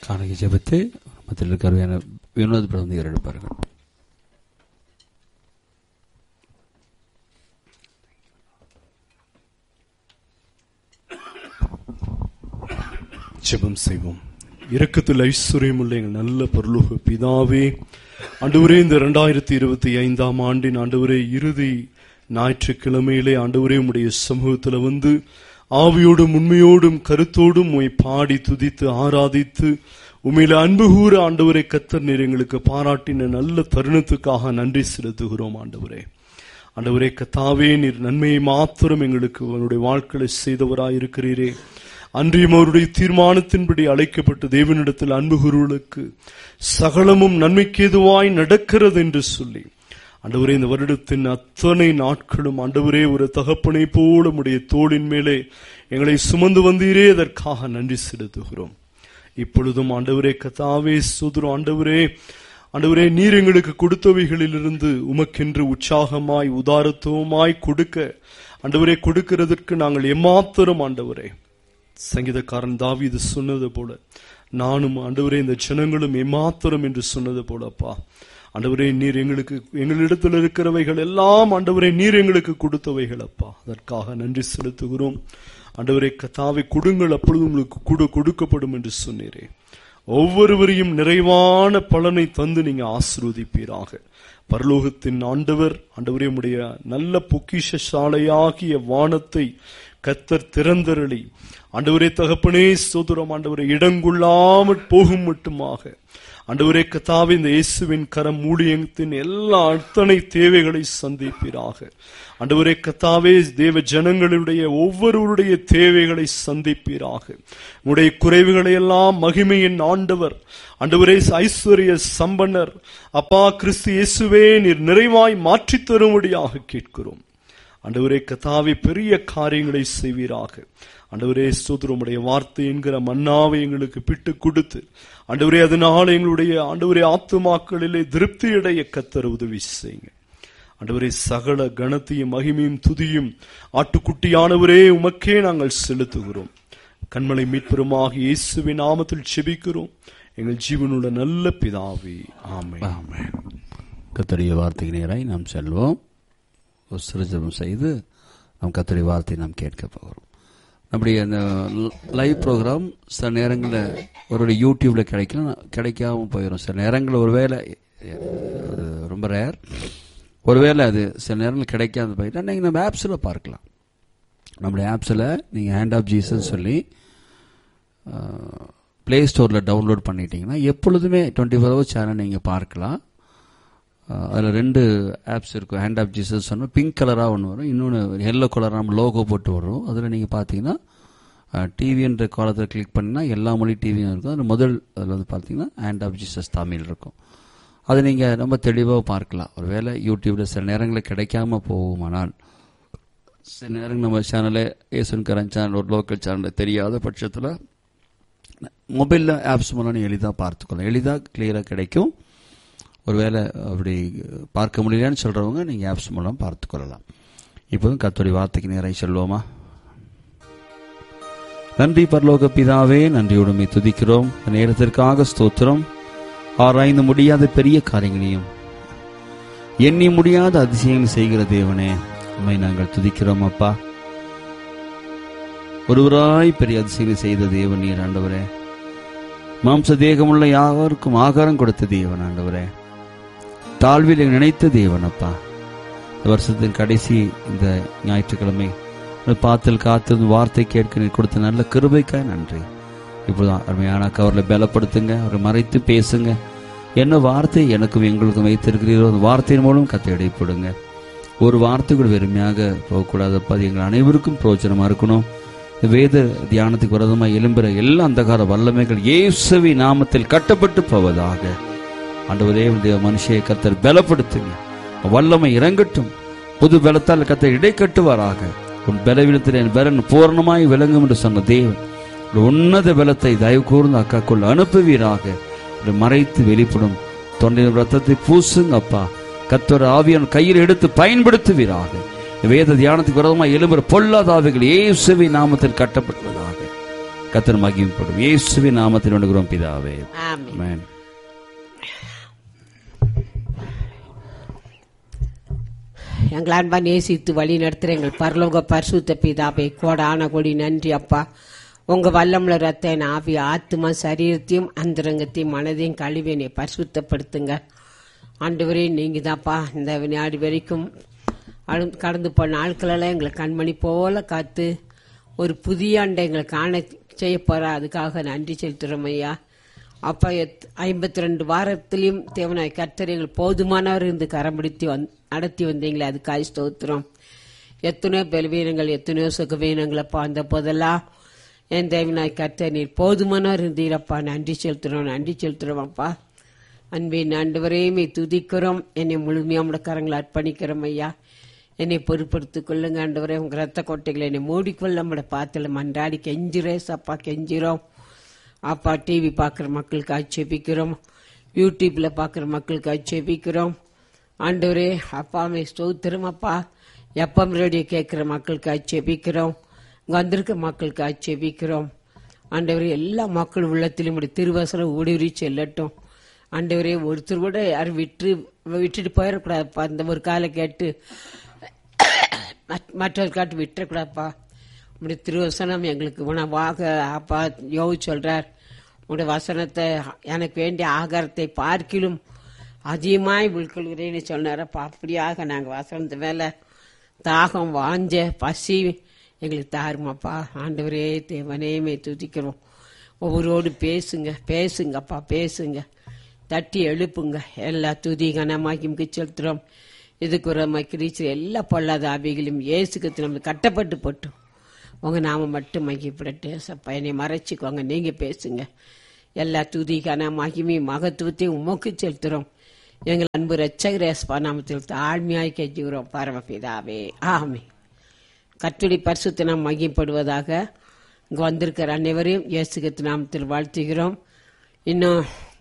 காணிக்கை ஜெபத்தை மத்தியில் இருக்கிற வினோத் பிரபந்தி எடுப்பார்கள் ஜெபம் செய்வோம் இரக்கத்தில் ஐஸ்வர்யம் உள்ள எங்கள் நல்ல பொருளுக பிதாவே ஆண்டவரே இந்த இரண்டாயிரத்தி இருபத்தி ஐந்தாம் ஆண்டின் ஆண்டவரே இறுதி ஞாயிற்றுக்கிழமையிலே ஆண்டவரே உடைய சமூகத்துல வந்து ஆவியோடும் உண்மையோடும் கருத்தோடும் உம்மை பாடி துதித்து ஆராதித்து உண்மையில அன்பு கூற ஆண்டவரை கத்தர் நீர் எங்களுக்கு பாராட்டின நல்ல தருணத்துக்காக நன்றி செலுத்துகிறோம் ஆண்டவரே ஆண்டவரே கத்தாவே நீர் நன்மையை மாத்திரம் எங்களுக்கு உன்னுடைய வாழ்க்கையை செய்தவராயிருக்கிறீரே அன்றியும் அவருடைய தீர்மானத்தின்படி அழைக்கப்பட்ட தேவனிடத்தில் அன்பு குருவுகளுக்கு சகலமும் நன்மைக்கேதுவாய் நடக்கிறது என்று சொல்லி ஆண்டவரே இந்த வருடத்தின் அத்தனை நாட்களும் ஆண்டவரே ஒரு தகப்பனை போல உடைய தோளின் மேலே எங்களை சுமந்து வந்தீரே அதற்காக நன்றி செலுத்துகிறோம் இப்பொழுதும் ஆண்டவரே கத்தாவே சுதுரம் ஆண்டவரே ஆண்டவரே நீர் எங்களுக்கு கொடுத்தவைகளிலிருந்து உமக்கென்று உற்சாகமாய் உதாரத்துவமாய் கொடுக்க ஆண்டவரே கொடுக்கிறதற்கு நாங்கள் எம்மாத்திரம் ஆண்டவரே சங்கீதக்காரன் தாவீது சொன்னது போல நானும் ஆண்டவரே இந்த ஜனங்களும் ஏமாத்திரம் என்று சொன்னது போலப்பா ஆண்டவரே நீர் எங்களுக்கு எங்களிடத்தில் இருக்கிறவைகள் எல்லாம் ஆண்டவரே நீர் எங்களுக்கு கொடுத்தவைகள் அப்பா அதற்காக நன்றி செலுத்துகிறோம் ஆண்டவரே கத்தாவை கொடுங்கள் அப்பொழுது உங்களுக்கு கொடு கொடுக்கப்படும் என்று சொன்னீரே ஒவ்வொருவரையும் நிறைவான பலனை தந்து நீங்க ஆசிர்வதிப்பீராக பரலோகத்தின் ஆண்டவர் ஆண்டவரே உடைய நல்ல பொக்கிஷ சாலையாகிய வானத்தை கத்தர் திறந்தரளி ஆண்டவரே தகப்பனே சோதரம் ஆண்டவரை இடங்கொள்ளாமற் போகும் மட்டுமாக ஆண்டவரே கத்தாவே இந்த இயேசுவின் கரம் ஊழியத்தின் எல்லா அத்தனை தேவைகளை சந்திப்பீராக ஆண்டவரே கத்தாவே தேவ ஜனங்களுடைய ஒவ்வொருவருடைய தேவைகளை சந்திப்பீராக உடைய குறைவுகளை எல்லாம் மகிமையின் ஆண்டவர் ஆண்டவரே ஐஸ்வர்ய சம்பன்னர் அப்பா கிறிஸ்து இயேசுவே நீர் நிறைவாய் மாற்றித் தரும்படியாக கேட்கிறோம் ஆண்டவரே கத்தாவே பெரிய காரியங்களை செய்வீராக ஆண்டவரே ஸ்தோத்திரமுடைய வார்த்தை என்கிற மன்னாவை எங்களுக்கு பிட்டு கொடுத்து ஆண்டவரே அதனால் எங்களுடைய ஆண்டவரே ஆத்துமாக்களிலே திருப்தி அடைய கத்தர் உதவி செய்யுங்க ஆண்டவரே சகல கணத்தையும் மகிமையும் துதியும் ஆட்டுக்குட்டியானவரே உமக்கே நாங்கள் செலுத்துகிறோம் கண்மலை மீட்பெருமாக இயேசுவின் நாமத்தில் செபிக்கிறோம் எங்கள் ஜீவனுள்ள நல்ல பிதாவே ஆமே ஆமென் கத்தருடைய வார்த்தைக்கு நேராய் நாம் செல்வோம் ஒரு சிறுஜபம் செய்து நாம் கத்தருடைய வார்த்தையை நாம் கேட்க போகிறோம் நம்முடைய அந்த லைவ் ப்ரோக்ராம் சில நேரங்களில் ஒரு யூடியூப்பில் கிடைக்கலாம் கிடைக்காம போயிடும் சில நேரங்களில் ஒருவேளை அது ரொம்ப ரேர் ஒருவேளை அது சில நேரங்கள் கிடைக்காத போயிட்டா நீங்கள் நம்ம ஆப்ஸில் பார்க்கலாம் நம்முடைய ஆப்ஸில் நீங்கள் ஹேண்ட் ஆஃப் ஜீசஸ் சொல்லி ப்ளே ஸ்டோரில் டவுன்லோட் பண்ணிட்டீங்கன்னா எப்பொழுதுமே டுவெண்ட்டி ஃபோர் ஹவர்ஸ் சேனல் நீங்கள் பார்க்கலாம் அதில் ரெண்டு ஆப்ஸ் இருக்கும் ஹேண்ட் ஆஃப் ஜீசஸ் சொன்னால் பிங்க் கலராக ஒன்று வரும் இன்னொன்று எல்லோ கலராக நம்ம லோகோ போட்டு வரும் அதில் நீங்கள் பார்த்தீங்கன்னா டிவின்ற காலத்தில் கிளிக் பண்ணிங்கன்னா எல்லா மொழி டிவியும் இருக்கும் அதில் முதல் அதில் வந்து பார்த்தீங்கன்னா ஹேண்ட் ஆஃப் ஜீசஸ் தமிழ் இருக்கும் அதை நீங்கள் ரொம்ப தெளிவாக பார்க்கலாம் ஒருவேளை யூடியூப்பில் சில நேரங்களில் கிடைக்காம போகுமானால் சில நேரங்கள் நம்ம சேனலே ஏசன் கரன் சேனல் ஒரு லோக்கல் சேனலில் தெரியாத பட்சத்தில் மொபைலில் ஆப்ஸ் மூலம் நீங்கள் எளிதாக பார்த்துக்கலாம் எளிதாக கிளியராக கிடைக்கும் ஒருவேளை அப்படி பார்க்க முடியலன்னு சொல்கிறவங்க நீங்கள் ஆப்ஸ் மூலம் பார்த்து கொள்ளலாம் இப்போதும் கத்தோடி வார்த்தைக்கு நேராக சொல்லுவோமா நன்றி பரலோக பிதாவே நன்றியுடமை துதிக்கிறோம் நேரத்திற்காக ஸ்தோத்திரம் ஆராய்ந்து முடியாத பெரிய காரியங்களையும் எண்ணி முடியாத அதிசயங்கள் செய்கிற தேவனே உண்மை நாங்கள் துதிக்கிறோம் அப்பா ஒருவராய் பெரிய அதிசயங்களை செய்த தேவன் நீர் ஆண்டவரே மாம்ச தேகமுள்ள யாருக்கும் ஆகாரம் கொடுத்த தேவன் ஆண்டவரே தாழ்வில் நினைத்த தேவன் அப்பா இந்த வருஷத்தின் கடைசி இந்த ஞாயிற்றுக்கிழமை பாத்தில் காத்து வார்த்தை கேட்க நீர் கொடுத்த நல்ல கிருபைக்காய் நன்றி இப்போதான் அருமையான அவர்களை பலப்படுத்துங்க அவரை மறைத்து பேசுங்க என்ன வார்த்தை எனக்கும் எங்களுக்கும் வைத்திருக்கிறீரோ அந்த வார்த்தையின் மூலம் கத்தை இடைப்படுங்க ஒரு வார்த்தை கூட வெறுமையாக போகக்கூடாதப்பா அது எங்கள் அனைவருக்கும் பிரோஜனமா இருக்கணும் வேத தியானத்துக்கு விரதமாக எழும்புற எல்லா அந்தகார வல்லமைகள் இயேசுவி நாமத்தில் கட்டப்பட்டு போவதாக ஆண்டவரே உடைய மனுஷியை கத்தர் பலப்படுத்துங்க வல்லமை இறங்கட்டும் புது பலத்தால் கத்தர் இடை கட்டுவாராக உன் பலவீனத்தில் என் பலன் பூர்ணமாய் விளங்கும் என்று சொன்ன தேவன் ஒரு உன்னத பலத்தை தயவு கூர்ந்து அக்காக்குள் அனுப்புவீராக மறைத்து வெளிப்படும் தொண்டையின் ரத்தத்தை பூசுங்க அப்பா கத்தோர ஆவியன் கையில் எடுத்து பயன்படுத்துவீராக வேத தியானத்துக்கு விரோதமாக எழும்புற பொல்லாதாவிகள் இயேசுவை நாமத்தில் கட்டப்படுவதாக கத்தர் மகிமைப்படும் இயேசுவின் நாமத்தில் வேண்டுகிறோம் பிதாவே ஆமென் ஆமென் எங்கள் அன்பா நேசித்து வழி நடத்துகிற எங்கள் பரலோக பரிசுத்த பிதாபே கோடான கொடி நன்றி அப்பா உங்க வல்லமுள்ள ரத்த என் ஆவி ஆத்மா சரீரத்தையும் அந்தரங்கத்தையும் மனதையும் கழுவினை பரிசுத்தப்படுத்துங்க ஆண்டவரே நீங்க தான்ப்பா இந்த வினாடி வரைக்கும் அழு- கடந்து போன நாட்களெல்லாம் எங்களை கண்மணி போல காத்து ஒரு புதிய ஆண்டை எங்களை காண செய்ய போற அதுக்காக நன்றி செலுத்துறோம் ஐயா அப்பா ஐம்பத்தி ரெண்டு வாரத்திலையும் தேவனாய் கர்த்தர் எங்கள் போதுமானவர் இருந்து கரம் பிடித்து வந் நடத்தி வந்தீங்களே அதுக்காக ஸ்தோத்திரம் எத்தனையோ பலவீனங்கள் எத்தனையோ சுகவீனங்கள் அப்பா அந்த போதெல்லாம் என் தேவனாய் கர்த்தர் நீர் போதுமானவர் இருந்தீரப்பா நன்றி செலுத்துறோம் நன்றி செலுத்துறோம் அப்பா அன்பின் ஆண்டவரையுமே துதிக்கிறோம் என்னை முழுமையாக கரங்களை அர்ப்பணிக்கிறோம் ஐயா என்னை பொறுப்படுத்திக் கொள்ளுங்க ஆண்டவரே உங்க ரத்த கொட்டைகளை என்னை மூடிக்கொள்ள நம்மளை பார்த்துல மன்றாடி கெஞ்சிரே சப்பா கெஞ்சிரோம் அப்பா டிவி பார்க்குற மக்களுக்கு செபிக்கிறோம் யூடியூப்ல பார்க்குற மக்களுக்கு செபிக்கிறோம் ஆண்டவரே அப்பாமே ஸ்தோத்திரம் அப்பா எப்பம் ரேடியோ கேட்குற மக்களுக்கு செபிக்கிறோம் இங்கே வந்திருக்க மக்களுக்கு செபிக்கிறோம் ஆண்டவரே எல்லா மக்கள் உள்ளத்திலும் உடைய திருவசனம் ஊடுருவி செல்லட்டும் ஆண்டவரே ஒருத்தர் கூட யாரும் விட்டு விட்டுட்டு போயிடக்கூடாதுப்பா அந்த ஒரு காலை கேட்டு மற்ற- மற்றவர் காட்டு விட்டுறக்கூடாதுப்பா உடைய திருவசனம் எங்களுக்கு உணவாக அப்பா யோகி சொல்றார் உடைய வசனத்தை எனக்கு வேண்டிய ஆகாரத்தை பார்க்கிலும் அதிகமாய் உள்கொள்கிறேன்னு சொன்னாரப்பா அப்படியாக நாங்கள் வசனத்து மேல தாகம் வாஞ்ச பசி எங்களுக்கு தாருமாப்பா ஆண்டவரே தேவனேமே துதிக்கிறோம் ஒவ்வொருவோடு பேசுங்க பேசுங்கப்பா பேசுங்க தட்டி எழுப்புங்க எல்லா துதி கனமாக்கி செலுத்துறோம் இதுக்கு ஒரு மக்கிரீச்சு எல்லா பொல்லாத ஆவிகளும் இயேசுக்கு நம்ம கட்டப்பட்டு போட்டோம் உங்க நாம மட்டும் மகிப்படட்டு சப்பா என்னை மறைச்சிக்கோங்க நீங்க பேசுங்க எல்லா துதி கன மகிமை மகத்துவத்தையும் உமக்கு செலுத்துறோம் எங்கள் அன்பு ரச்சகரேஸ்பா நாமத்தில் தாழ்மையாய் கெஞ்சுகிறோம் பரமபிதாவே ஆமே கத்துடி பரிசுத்த நாம் மகிப்படுவதாக இங்கு வந்திருக்கிற அனைவரையும் இயேசுகத்து நாமத்தில் வாழ்த்துகிறோம் இன்னும்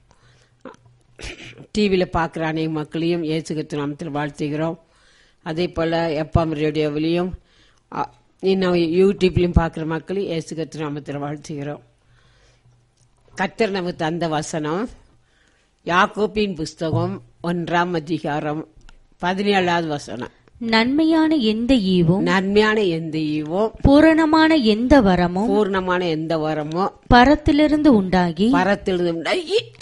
டிவியில் பார்க்குற அனைத்து மக்களையும் இயேசுகத்து நாமத்தில் வாழ்த்துகிறோம் அதே போல் எப்பாம் ரேடியோவிலையும் அ, இன்னும் யூடியூப்லையும் பார்க்குற மக்களையும் இயேசுகத்து நாமத்தில் வாழ்த்துகிறோம் கர்த்தர் நமக்கு தந்த வசனம் யாக்கோப்பின் புஸ்தகம் ஒன்றாம் அதிகாரம் பதினேழாவது வசனம் நன்மையான எந்த ஈவும் நன்மையான எந்த ஈவோ பூரணமான எந்த வரமும் பூர்ணமான எந்த வரமோ பரத்திலிருந்து உண்டாகி பரத்திலிருந்து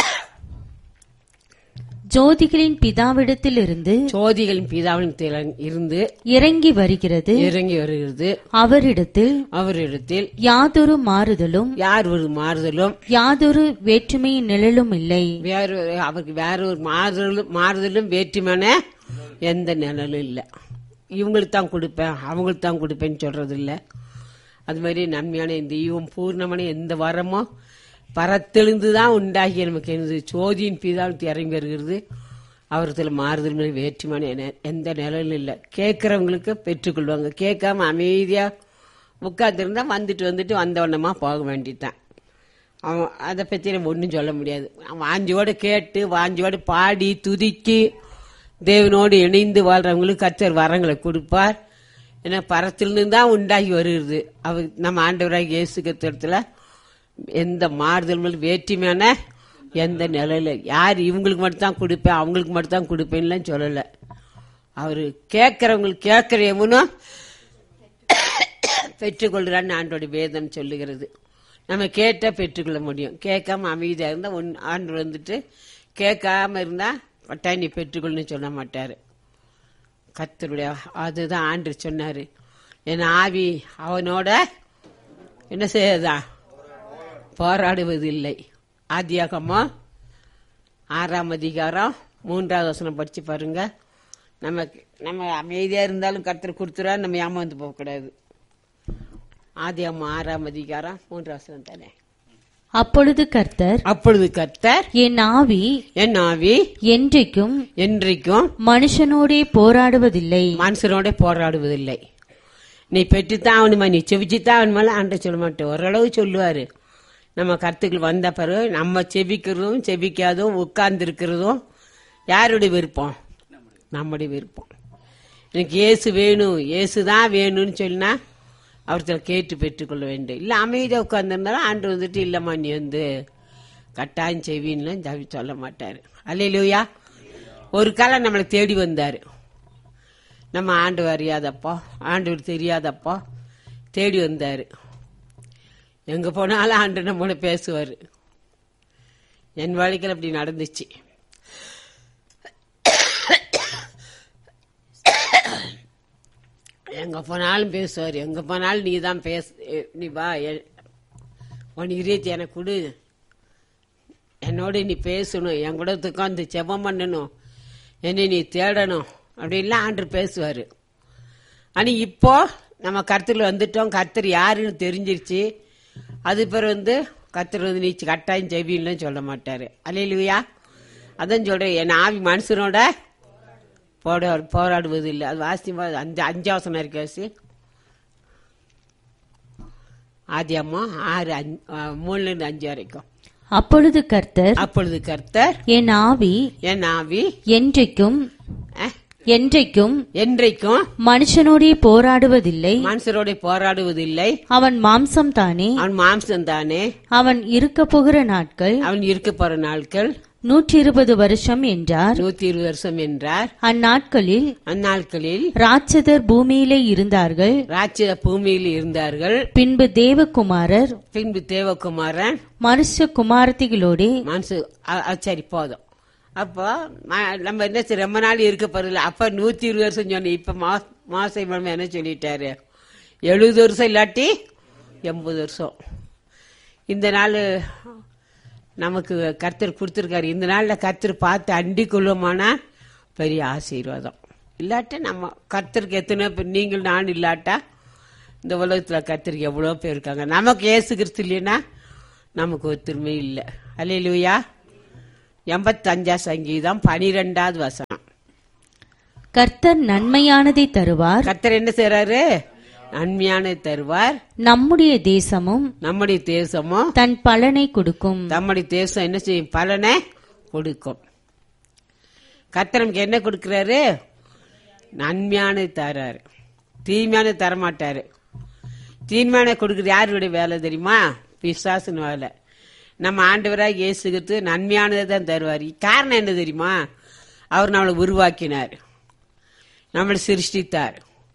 ஜோதிகளின் பிதாவிடத்திலிருந்து சோதிகளின் பிதாவின் திறன் இருந்து இறங்கி வருகிறது இறங்கி வருகிறது அவரிடத்தில் அவரிடத்தில் யாதொரு மாறுதலும் யார் ஒரு மாறுதலும் யாதொரு வேற்றுமையின் நிழலும் இல்லை வேறு அவருக்கு வேற ஒரு மாறுதலும் மாறுதலும் வேற்றுமான எந்த நிழலும் இல்லை இவங்களுக்கு தான் கொடுப்பேன் அவங்களுக்கு தான் கொடுப்பேன்னு சொல்றது இல்லை அது மாதிரி நன்மையான இந்த ஈவம் பூர்ணமான எந்த வரமோ பரத்தெழுந்து தான் உண்டாகி நமக்கு எனது சோதியின் பிதாவுக்கு இறங்கி வருகிறது அவரத்தில் மாறுதல் மாதிரி வேற்றுமான என- எந்த நிழலும் இல்லை கேட்குறவங்களுக்கு பெற்றுக்கொள்வாங்க கேட்காம அமைதியா உட்காந்துருந்தா வந்துட்டு வந்துட்டு வந்தவண்ணமா போக வேண்டியதுதான் அவன் அதை பற்றி நம்ம ஒன்றும் சொல்ல முடியாது அவன் வாஞ்சியோடு கேட்டு வாஞ்சியோடு பாடி துதிக்கு தேவனோடு இணைந்து வாழ்றவங்களுக்கு கர்த்தர் வரங்களை கொடுப்பார் ஏன்னா பரத்திலிருந்து தான் உண்டாகி வருகிறது அவர் நம்ம ஆண்டவராக இயேசு கத்திரத்தில் எந்த மாறுதல் வேற்றுமையான எந்த நிலையில யார் இவங்களுக்கு மட்டும் தான் கொடுப்பேன் அவங்களுக்கு மட்டும் தான் கொடுப்பேன்லாம் சொல்லலை அவர் கேட்கறவங்களுக்கு கேட்கற எவனும் பெற்றுக்கொள்கிறான்னு ஆண்டோட வேதம் சொல்லுகிறது நம்ம கேட்டா பெற்றுக்கொள்ள முடியும் கேட்காம அமைதியா இருந்தா ஒன் ஆண்டு வந்துட்டு கேட்காம இருந்தா பட்டா நீ பெற்றுக்கொள்ளு சொல்ல மாட்டாரு கர்த்தருடைய அதுதான் ஆண்டு சொன்னாரு என் ஆவி அவனோட என்ன செய்யதா போராடுவதில்லை ஆதியாகமா ஆறாம் அதிகாரம் மூன்றாவது வசனம் படிச்சு பாருங்க நமக்கு நம்ம அமைதியா இருந்தாலும் கர்த்தர் கொடுத்துறா நம்ம ஏமாந்து போகக்கூடாது ஆதியாகமா ஆறாம் அதிகாரம் மூன்றாம் வசனம் தானே அப்பொழுது கர்த்தர் அப்பொழுது கர்த்தர் என் ஆவி என் ஆவி என்றைக்கும் என்றைக்கும் மனுஷனோடே போராடுவதில்லை மனுஷனோட போராடுவதில்லை நீ பெற்றுத்தான் அவனுமா நீ செவிச்சுத்தான் அவனுமால ஆண்ட சொல்ல மாட்டேன் ஓரளவு சொல்லுவாரு நம்ம கருத்துக்கள் வந்த பிறகு நம்ம செபிக்கிறதும் செபிக்காதும் உட்கார்ந்து இருக்கிறதும் யாருடைய விருப்பம் நம்முடைய விருப்பம் எனக்கு இயேசு வேணும் இயேசு தான் வேணும்னு சொன்னா அவர்கிட்ட கேட்டு பெற்றுக்கொள்ள வேண்டும் இல்ல அமைதியா உட்கார்ந்துருந்தாலும் ஆண்டு வந்துட்டு இல்லம்மா நீ வந்து கட்டாயம் செய்வீன்னு ஜவி சொல்ல மாட்டாரு அல்லையிலூயா ஒரு காலம் நம்மளை தேடி வந்தாரு நம்ம ஆண்டு அறியாதப்போ ஆண்டவர் தெரியாதப்போ தேடி வந்தாரு எங்க போனாலும் ஆண்டு நம்மள பேசுவாரு என் வாழ்க்கையில் அப்படி நடந்துச்சு எங்க போனாலும் பேசுவார் எங்க போனாலும் நீ தான் பேச எ- நீ வா எ- உன் இறைச்சி எனக்கு கொடு என்னோட நீ பேசணும் என் கூட உட்காந்து ஜெபம் பண்ணணும் என்னை நீ தேடணும் அப்படின்லாம் ஆண்டு பேசுவார் ஆனா இப்போ நம்ம கருத்தில் வந்துட்டோம் கர்த்தர் யாருன்னு தெரிஞ்சிருச்சு அது பிறகு வந்து கர்த்தர் வந்து நீ கட்டாயம் ஜெபின்லாம் சொல்ல மாட்டாரு அல்லையா அதான் சொல்றேன் என் ஆவி மனுஷனோட போட போராடுவது இல்லை அது வாசி அஞ்சு அஞ்சாவசனம் இருக்கு வாசி ஆதி அம்மா ஆறு அஞ்சு ஆ, மூணுல இருந்து அஞ்சு வரைக்கும் அப்பொழுது கர்த்தர் அப்பொழுது கர்த்தர் என் ஆவி என் ஆவி என்றைக்கும் அஹ், என்றைக்கும் என்றைக்கும் மனுஷனோடே போராடுவதில்லை மனுஷரோட போராடுவதில்லை அவன் மாம்சம் தானே அவன் மாம்சம் தானே அவன் இருக்க போகிற நாட்கள் அவன் இருக்க போற நாட்கள் நூற்றி இருபது வருஷம் என்றார் நூத்தி இருபது வருஷம் என்றார் அந்நாட்களில் அந்நாட்களில் ராட்சதர் பூமியிலே இருந்தார்கள் ராட்சத பூமியில் இருந்தார்கள் பின்பு தேவகுமாரர் பின்பு தேவகுமாரன் மனுஷ குமாரத்திகளோடே மனசு அ- அ, சரி போதும் அப்போ ம- நம்ம என்ன செய்ய- ரொம்ப நாள் இருக்க போறதில்ல அப்ப நூத்தி இருபது வருஷம் சொன்னேன் இப்ப மா- மாசை மழமை என்ன சொல்லிட்டாரு எழுபது வருஷம் இல்லாட்டி எண்பது வருஷம் இந்த நாள் நமக்கு கர்த்தர் கொடுத்துருக்காரு இந்த நாள்ல கர்த்தர் பார்த்து அண்டி கொள்ளுமானா பெரிய ஆசீர்வாதம் இல்லாட்டா நம்ம கர்த்தருக்கு எத்தனை பேர் நீங்கள் நான் இல்லாட்டா இந்த உலகத்துல கர்த்தருக்கு எவ்வளோ பேர் இருக்காங்க நமக்கு ஏசு கிறிஸ்து இல்லைன்னா நமக்கு ஒத்துரிமை இல்லை அல்லையிலுயா எண்பத்தஞ்சா சங்கீதம் பனிரெண்டாவது வசனம் கர்த்தர் நன்மையானதை தருவார் கர்த்தர் என்ன செய்றாரு நன்மையான தருவார் நம்முடைய தேசமும் நம்முடைய தேசமும் தன் பலனை கொடுக்கும் நம்முடைய தேசம் என்ன செய்யும் பலனை கொடுக்கும் கர்த்தர் நமக்கு என்ன கொடுக்கிறாரு நன்மையானது தராரு தீமையானது தரமாட்டாரு தீமையான கொடுக்குறது யாருடைய வேலை தெரியுமா பிசாசுன்னு வேலை நம்ம ஆண்டவராக இயேசுகிறது நன்மையானதை தான் தருவார் காரணம் என்ன தெரியுமா அவர் நம்மளை உருவாக்கினார் நம்மளை சிருஷ்டித்தார்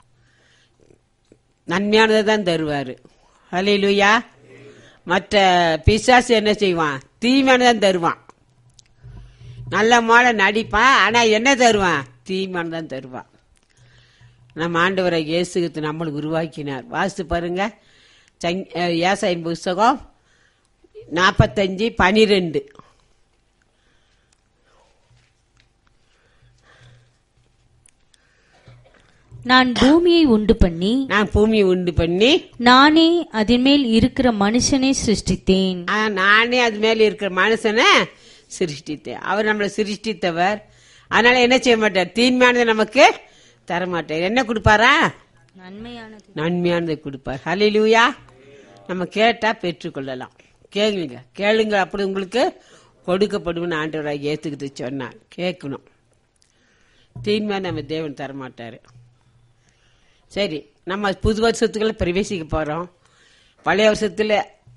நன்மையானதை தான் தருவார் ஹalleluya மற்ற பிசாசு என்ன செய்வான் தீமையானதான் தருவான் நல்ல மாலை நடிப்பான் ஆனா என்ன தருவான் தீமையானதான் தருவான் நம்ம ஆண்டவரை இயேசுக்கு நம்மளை உருவாக்கினார் வாசித்து பாருங்க சங்- அஹ் ஏசாயின் புஸ்தகம் நாற்பத்தஞ்சு பனிரெண்டு நான் பூமியை உண்டு பண்ணி நான் பூமியை உண்டு பண்ணி நானே அதன் மேல் இருக்கிற மனுஷனை சிருஷ்டித்தேன் ஆ, நானே அது மேல இருக்கிற மனுஷனை சிருஷ்டித்தேன் அவர் நம்மளை சிருஷ்டித்தவர் அதனால என்ன செய்ய மாட்டார் தீன்மையானதை நமக்கு தர மாட்டார் என்ன கொடுப்பாரா நன்மையானது நன்மையானதை கொடுப்பார் ஹalleluya நம்ம கேட்டா பெற்றுக்கொள்ளலாம் கேளுங்க கேளுங்க அப்படி உங்களுக்கு கொடுக்கப்படும்னு ஆண்டவராக ஏத்துக்கிட்டு சொன்னார் கேட்கணும் தீன்மையா நம்ம தேவன் தர மாட்டாரு சரி நம்ம புது வருஷத்துக்குள்ள பிரவேசிக்க போறோம் பழைய வருஷத்துல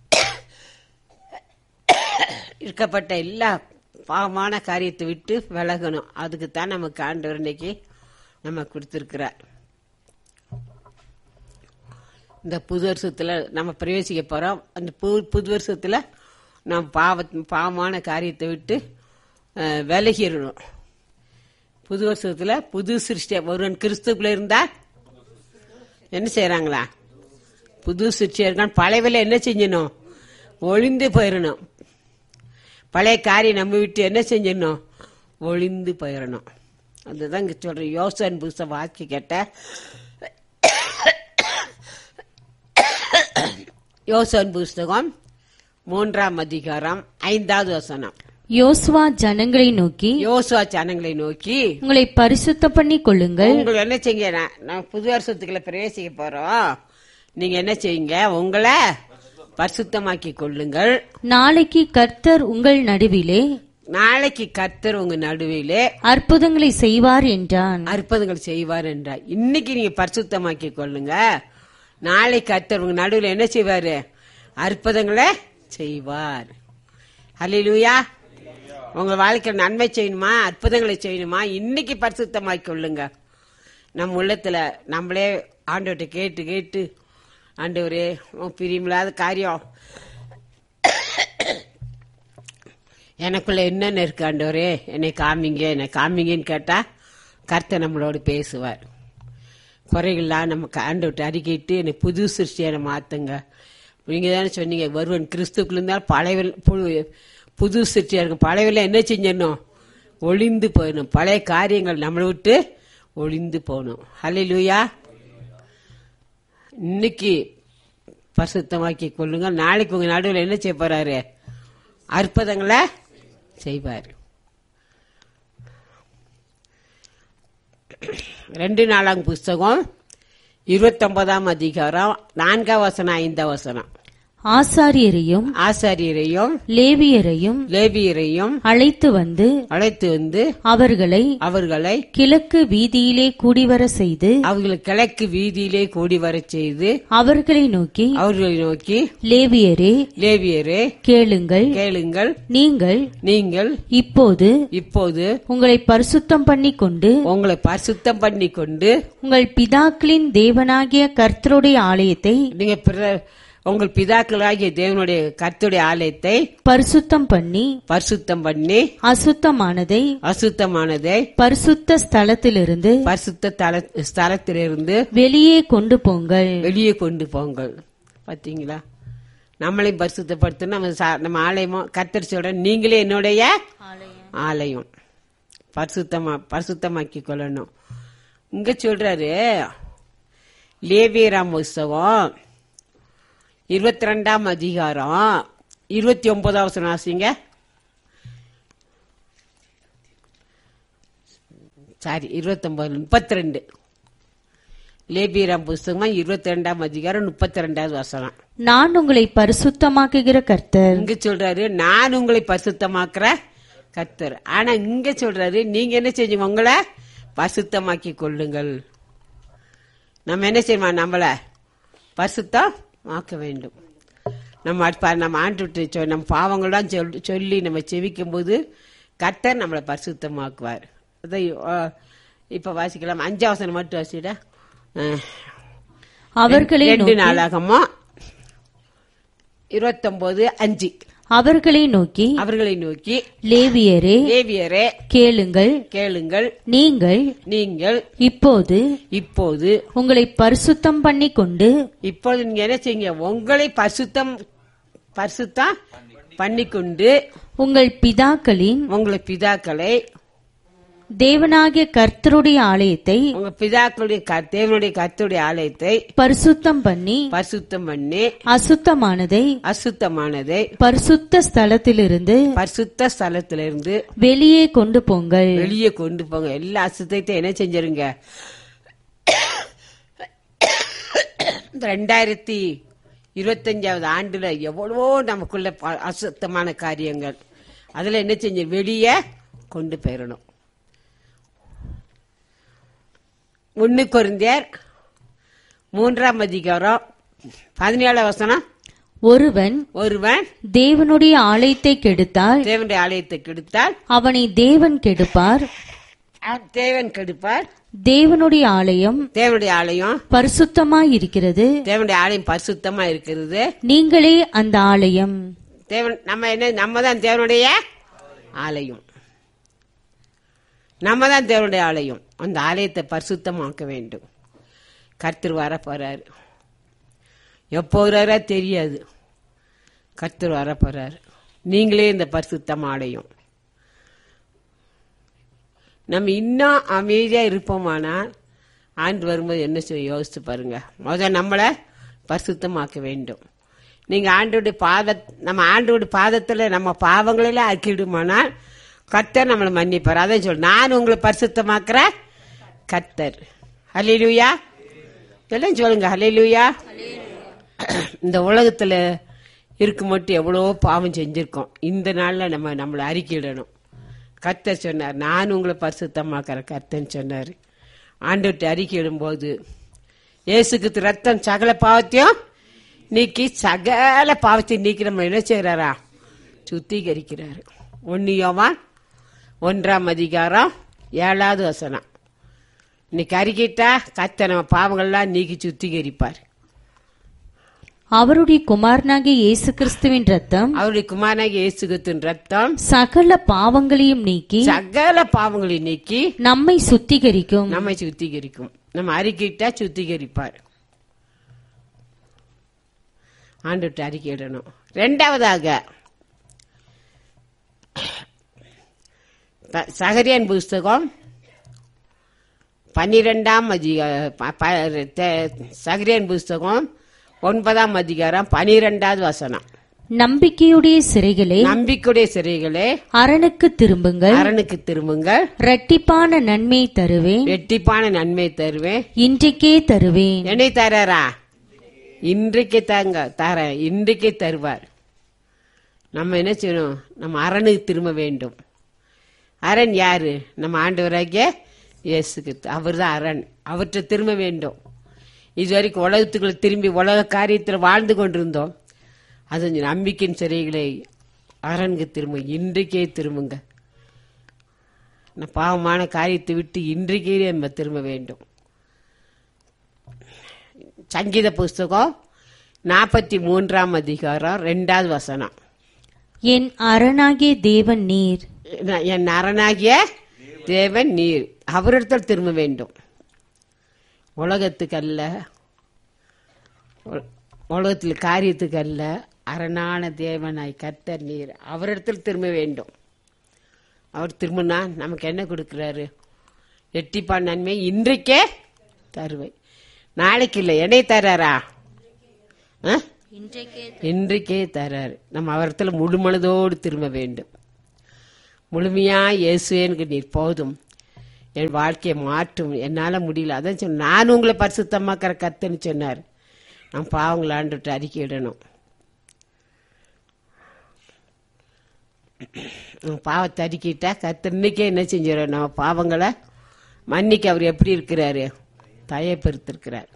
இருக்கப்பட்ட எல்லா பாவமான காரியத்தை விட்டு விலகணும் அதுக்கு தான் நமக்கு ஆண்டவர் இன்னைக்கு நம்ம கொடுத்துருக்கிறார் இந்த புது வருஷத்துல நம்ம பிரவேசிக்க போறோம் அந்த புது புது வருஷத்துல நாம் பாவ பாவமான காரியத்தை விட்டு அஹ், விலகிடணும் புது வருஷத்துல புது சிருஷ்டி ஒருவன் கிறிஸ்துக்குள்ள இருந்தா என்ன செய்யறாங்களா புது சிருஷ்டியா இருக்கான் பழையவில என்ன செஞ்சணும் ஒளிந்து போயிடணும் பழைய காரியம் நம்ம விட்டு என்ன செஞ்சிடணும் ஒளிந்து போயிடணும் அதுதான் இங்க சொல்றேன் யோசன் புதுசை வாக்கி கேட்ட யோசன் புஸ்தகம் மூன்றாம் அதிகாரம் ஐந்தாவது வசனம் யோசுவா ஜனங்களை நோக்கி யோசுவா ஜனங்களை நோக்கி உங்களை பரிசுத்த பண்ணி கொள்ளுங்கள் உங்களை என்ன செய்யுங்க நான் நான் புது வருஷத்துக்குள்ள பிரவேசிக்க போறோம் நீங்க என்ன செய்யுங்க உங்களை பரிசுத்தமாக்கி கொள்ளுங்கள் நாளைக்கு கர்த்தர் உங்கள் நடுவிலே நாளைக்கு கர்த்தர் உங்க நடுவிலே அற்புதங்களை செய்வார் என்றான் அற்புதங்கள் செய்வார் என்றார் இன்னைக்கு நீங்க பரிசுத்தமாக்கி கொள்ளுங்க நாளை கர்த்தர் உங்க நடுவில் என்ன செய்வாரு அற்புதங்களை செய்வார் ஹalleluya உங்க வாழ்க்கையில் நன்மை செய்யணுமா அற்புதங்களை செய்யணுமா இன்னைக்கு பரிசுத்தமாக்கி கொள்ளுங்க நம்ம உள்ளத்துல நம்மளே ஆண்டவர்கிட்ட கேட்டு கேட்டு ஆண்டவரே உன் பிரியமில்லாத காரியம் எனக்குள்ள என்னென்ன இருக்கு ஆண்டவரே என்னை காமிங்க என்னை காமிங்கன்னு கேட்டா கர்த்தர் நம்மளோட பேசுவார் குறைகள்லாம் நம்ம ஆண்டவர்கிட்ட அறிக்கிட்டு என்னை புது சிருஷ்டியான மாத்துங்க நீங்க தானே சொன்னீங்க வருவன் கிறிஸ்துக்குள்ள இருந்தால் பழைய பு- புது சிருஷ்டியா இருக்கும் பழையவெல்லாம் என்ன செஞ்சிடணும் ஒளிந்து போயிடணும் பழைய காரியங்கள் நம்மளை விட்டு ஒளிந்து போகணும் ஹலே லூயா இன்னைக்கு பரிசுத்தமாக்கி கொள்ளுங்க நாளைக்கு உங்க நடுவில் என்ன செய்ய போறாரு அற்புதங்களை செய்வார் ரெண்டு நாளாம் புஸ்தகம் இருபத்தொன்பதாம் அதிகாரம் நான்காம் வசனம் ஐந்தாம் வசனம் ஆசாரியரையும் ஆசாரியரையும் லேவியரையும் லேவியரையும் அழைத்து வந்து அழைத்து வந்து அவர்களை அவர்களை கிழக்கு வீதியிலே கூடிவர செய்து அவர்களை கிழக்கு வீதியிலே கூடி வரச் செய்து அவர்களை நோக்கி அவர்களை நோக்கி லேவியரே லேவியரே கேளுங்கள் கேளுங்கள் நீங்கள் நீங்கள் இப்போது இப்போது உங்களை பரிசுத்தம் பண்ணிக் கொண்டு உங்களை பரிசுத்தம் பண்ணி கொண்டு உங்கள் பிதாக்களின் தேவனாகிய கர்த்தருடைய ஆலயத்தை நீங்க பிற- உங்கள் பிதாக்களாகிய தேவனுடைய கர்த்தருடைய ஆலயத்தை பரிசுத்தம் பண்ணி பரிசுத்தம் பண்ணி அசுத்தமானதை அசுத்தமானதை பரிசுத்த ஸ்தலத்திலிருந்து பரிசுத்த தல- ஸ்தலத்திலிருந்து வெளியே கொண்டு போங்கள் வெளியே கொண்டு போங்கள் பாத்தீங்களா நம்மளையும் பரிசுத்தப்படுத்தணும் நம்ம சா- நம்ம ஆலயமோ கத்தர் சொல்ற நீங்களே என்னுடைய ஆலயம் பரிசுத்தமா பரிசுத்தமாக்கி கொள்ளணும் இங்க சொல்றாரு லேவியராம் புஸ்தகம் இருபத்தி ரெண்டாம் அதிகாரம் இருபத்தி ஒன்பதாவது ஆசிங்க சாரி இருபத்தொன்பது முப்பத்தி ரெண்டு லேபியராம் புஸ்தகமா இருபத்தி ரெண்டாம் அதிகாரம் முப்பத்தி ரெண்டாவது வசனம் நான் உங்களை பரிசுத்தமாக்குகிற கர்த்தர் இங்க சொல்றாரு நான் உங்களை பரிசுத்தமாக்குற கர்த்தர் ஆனா இங்க சொல்றாரு நீங்க என்ன செஞ்சீங்க உங்களை பரிசுத்தமாக்கி கொள்ளுங்கள் நம்ம என்ன செய்யணுமா நம்மள பரிசுத்தம் ஆக்க வேண்டும் நம்ம அடுப்ப- நம்ம ஆண்டு விட்டு சொ- நம்ம பாவங்கள்லாம் சொல்லி சொல்லி நம்ம செவிக்கும் போது கர்த்தர் நம்மளை பரிசுத்தமாக்குவார் அதான் அஹ், இப்ப வாசிக்கலாம் அஞ்சாவசனம் மட்டும் வாசிடா அஹ். அவர்களை ரெண்டு நோக்கி நாளாகமோ இருபத்தொன்பது அஞ்சு அவர்களை நோக்கி அவர்களை நோக்கி லேவியரே தேவியரே கேளுங்கள் கேளுங்கள் நீங்கள் நீங்கள் இப்போது இப்போது உங்களை பரிசுத்தம் பண்ணிக் கொண்டு இப்போது நீங்க என்ன செய்யுங்க உங்களை பரிசுத்தம் பரிசுத்தம் பண்ணிக்கொண்டு உங்கள் பிதாக்களின் உங்களை பிதாக்களை தேவனாகிய கர்த்தருடைய ஆலயத்தை உங்க பிதாக்களுடைய க- தேவனுடைய கர்த்தருடைய ஆலயத்தை பரிசுத்தம் பண்ணி பரிசுத்தம் பண்ணி அசுத்தமானதை அசுத்தமானதை பரிசுத்த ஸ்தலத்திலிருந்து பரிசுத்த ஸ்தலத்திலிருந்து வெளியே கொண்டு போங்கள் வெளியே கொண்டு போங்க எல்லா அசுத்தத்தையும் என்ன செஞ்சிருங்க இந்த ரெண்டாயிரத்தி இருபத்தஞ்சாவது ஆண்டுல எவ்வளவோ நமக்குள்ள ப- அசுத்தமான காரியங்கள் அதுல என்ன செஞ்சு வெளியே கொண்டு போயிடணும் ஒன்னு கொரிந்தியர் மூன்றாம் அதிகாரம் பதினேழு வசனம் ஒருவன் ஒருவன் தேவனுடைய ஆலயத்தை கெடுத்தால் தேவனுடைய ஆலயத்தை கெடுத்தால் அவனை தேவன் கெடுப்பார் அவன் தேவன் கெடுப்பார் தேவனுடைய ஆலயம் தேவனுடைய ஆலயம் பரிசுத்தமாயிருக்கிறது தேவனுடைய ஆலயம் பரிசுத்தமா இருக்கிறது நீங்களே அந்த ஆலயம் தேவன் நம்ம என்ன நம்ம தான் தேவனுடைய ஆலயம் நம்ம தான் தேவனுடைய ஆலயம் அந்த ஆலயத்தை பரிசுத்தமாக்க வேண்டும் கர்த்தர் வர போறாரு எப்போ வர்றாரா தெரியாது கர்த்தர் வர போறாரு நீங்களே இந்த பரிசுத்தம் ஆலயம் நம்ம இன்னும் அமைதியா இருப்போமானால் ஆண்டு வரும்போது என்ன செய்ய யோசிச்சு பாருங்க முதல்ல நம்மளை பரிசுத்தமாக்க வேண்டும் நீங்க ஆண்டோடைய பாத நம்ம ஆண்டோடைய பாதத்துல நம்ம பாவங்களெல்லாம் அக்கிடுமானால் கர்த்தர் நம்மளை மன்னிப்பார் அதான் சொல் நான் உங்களை பரிசுத்தமாக்குற கர்த்தர் ஹalleluya எல்லாம் சொல்லுங்க ஹalleluya இந்த உலகத்துல இருக்க மட்டும் எவ்வளவோ பாவம் செஞ்சிருக்கோம் இந்த நாள்ல நம்ம நம்மளை அறிக்கையிடணும் கர்த்தர் சொன்னார் நான் உங்களை பரிசுத்தமாக்குற கர்த்தன்னு சொன்னார் ஆண்டுகிட்ட அறிக்கையிடும்போது இயேசுக்கு ரத்தம் சகல பாவத்தையும் நீக்கி சகல பாவத்தையும் நீக்கி நம்ம என்ன செய்யறாரா சுத்திகரிக்கிறாரு ஒன்னியோவான் ஒன்றாம் அதிகாரம் ஏழாவது வசனம் இன்னைக்கு அறிக்கிட்டா கத்த நம்ம பாவங்கள்லாம் நீக்கி சுத்திகரிப்பார் அவருடைய குமாரனாகிய இயேசு கிறிஸ்துவின் ரத்தம் அவருடைய குமாரனாகி இயேசுகத்தின் ரத்தம் சகல பாவங்களையும் நீக்கி சகல பாவங்களை நீக்கி நம்மை சுத்திகரிக்கும் நம்மை சுத்திகரிக்கும் நம்ம அறிக்கிட்டா சுத்திகரிப்பார் ஆண்டுட்டு அறிக்கையிடணும் ரெண்டாவதாக த- சகரியன் புஸ்தகம் பன்னிரெண்டாம் அதிகாரம் ப- ப- தெ- சகரியன் புஸ்தகம் ஒன்பதாம் அதிகாரம் பனிரெண்டாவது வசனம் நம்பிக்கையுடைய சிறைகளே நம்பிக்கையுடைய சிறைகளே அரணுக்கு திரும்புங்கள் அரணுக்கு திரும்புங்கள் இரட்டிப்பான நன்மை தருவேன் வெட்டிப்பான நன்மை தருவேன் இன்றைக்கே தருவேன் என்னை தராரா இன்றைக்கு தாங்க தர இன்றைக்கே தருவார் நம்ம என்ன செய்யணும் நம்ம அரணுக்கு திரும்ப வேண்டும் அரண் யாரு நம்ம ஆண்டவராகிய இயேசுக்கு அவர் தான் அரண் அவர்கிட்ட திரும்ப வேண்டும் இது வரைக்கும் உலகத்துக்குள்ள திரும்பி உலக காரியத்தில் வாழ்ந்து கொண்டிருந்தோம் அது நம்பிக்கையின் சிறைகளை அரணுக்கு திரும்ப இன்றைக்கே திரும்புங்க நான் பாவமான காரியத்தை விட்டு இன்றைக்கே நம்ம திரும்ப வேண்டும் சங்கீத புஸ்தகம் நாற்பத்தி மூன்றாம் அதிகாரம் ரெண்டாவது வசனம் என் அரணாகிய தேவன் நீர் நான் என் அரணாகிய தேவன் நீர் அவரிடத்தில் திரும்ப வேண்டும் உலகத்துக்கு அல்ல உல- உலகத்தில் காரியத்துக்கு அல்ல அரணான தேவனாய் கர்த்தர் நீர் அவரிடத்தில் திரும்ப வேண்டும் அவர் திரும்பினா நமக்கு என்ன கொடுக்கிறாரு எட்டிப்பான் நன்மை இன்றைக்கே தருவை நாளைக்கு இல்லை என்னை தராரா ஆ? இன்றைக்கே தராரு நம்ம அவரத்தில் முழு மனதோடு திரும்ப வேண்டும் முழுமையா இயேசுவேனுக்கு நீர் போதும் என் வாழ்க்கையை மாற்றும் என்னால முடியல அதான் சொன்ன நான் உங்களை பரிசுத்தமாக்கிற கத்துன்னு சொன்னார் நான் பாவங்களை ஆண்டுட்டு அறிக்கையிடணும் நம்ம பாவத்தை அறிக்கிட்டா கத்து இன்னைக்கே என்ன செஞ்சிடும் நம்ம பாவங்களை மன்னிக்க அவர் எப்படி இருக்கிறாரு தயப்பெருத்திருக்கிறார்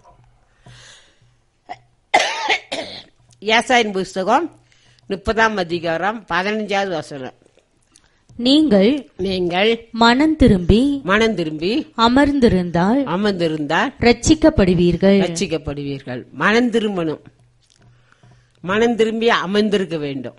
ஏசாயின் புஸ்தகம் முப்பதாம் அதிகாரம் பதினஞ்சாவது வசனம் நீங்கள் நீங்கள் மனம் திரும்பி மனம் திரும்பி அமர்ந்திருந்தால் அமர்ந்திருந்தால் ரட்சிக்கப்படுவீர்கள் ரட்சிக்கப்படுவீர்கள் மனம் திரும்பணும் மனம் திரும்பி அமர்ந்திருக்க வேண்டும்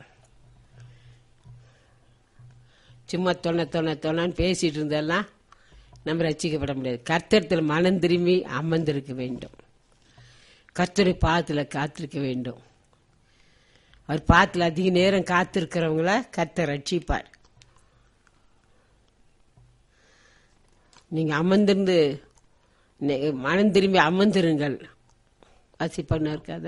சும்மா தொண தொண தொணன்னு பேசிட்டு இருந்தெல்லாம் நம்ம ரட்சிக்கப்பட முடியாது கர்த்தரத்தில் மனம் திரும்பி அமர்ந்திருக்க வேண்டும் கர்த்தரை பாத்துல காத்திருக்க வேண்டும் அவர் பாத்துல அதிக நேரம் காத்திருக்கிறவங்கள கர்த்தர் ரட்சிப்பார் நீங்க அமர்ந்திருந்து நெ- மனம் திரும்பி அமர்ந்திருங்கள் வாசிப்பண்ணா இருக்காத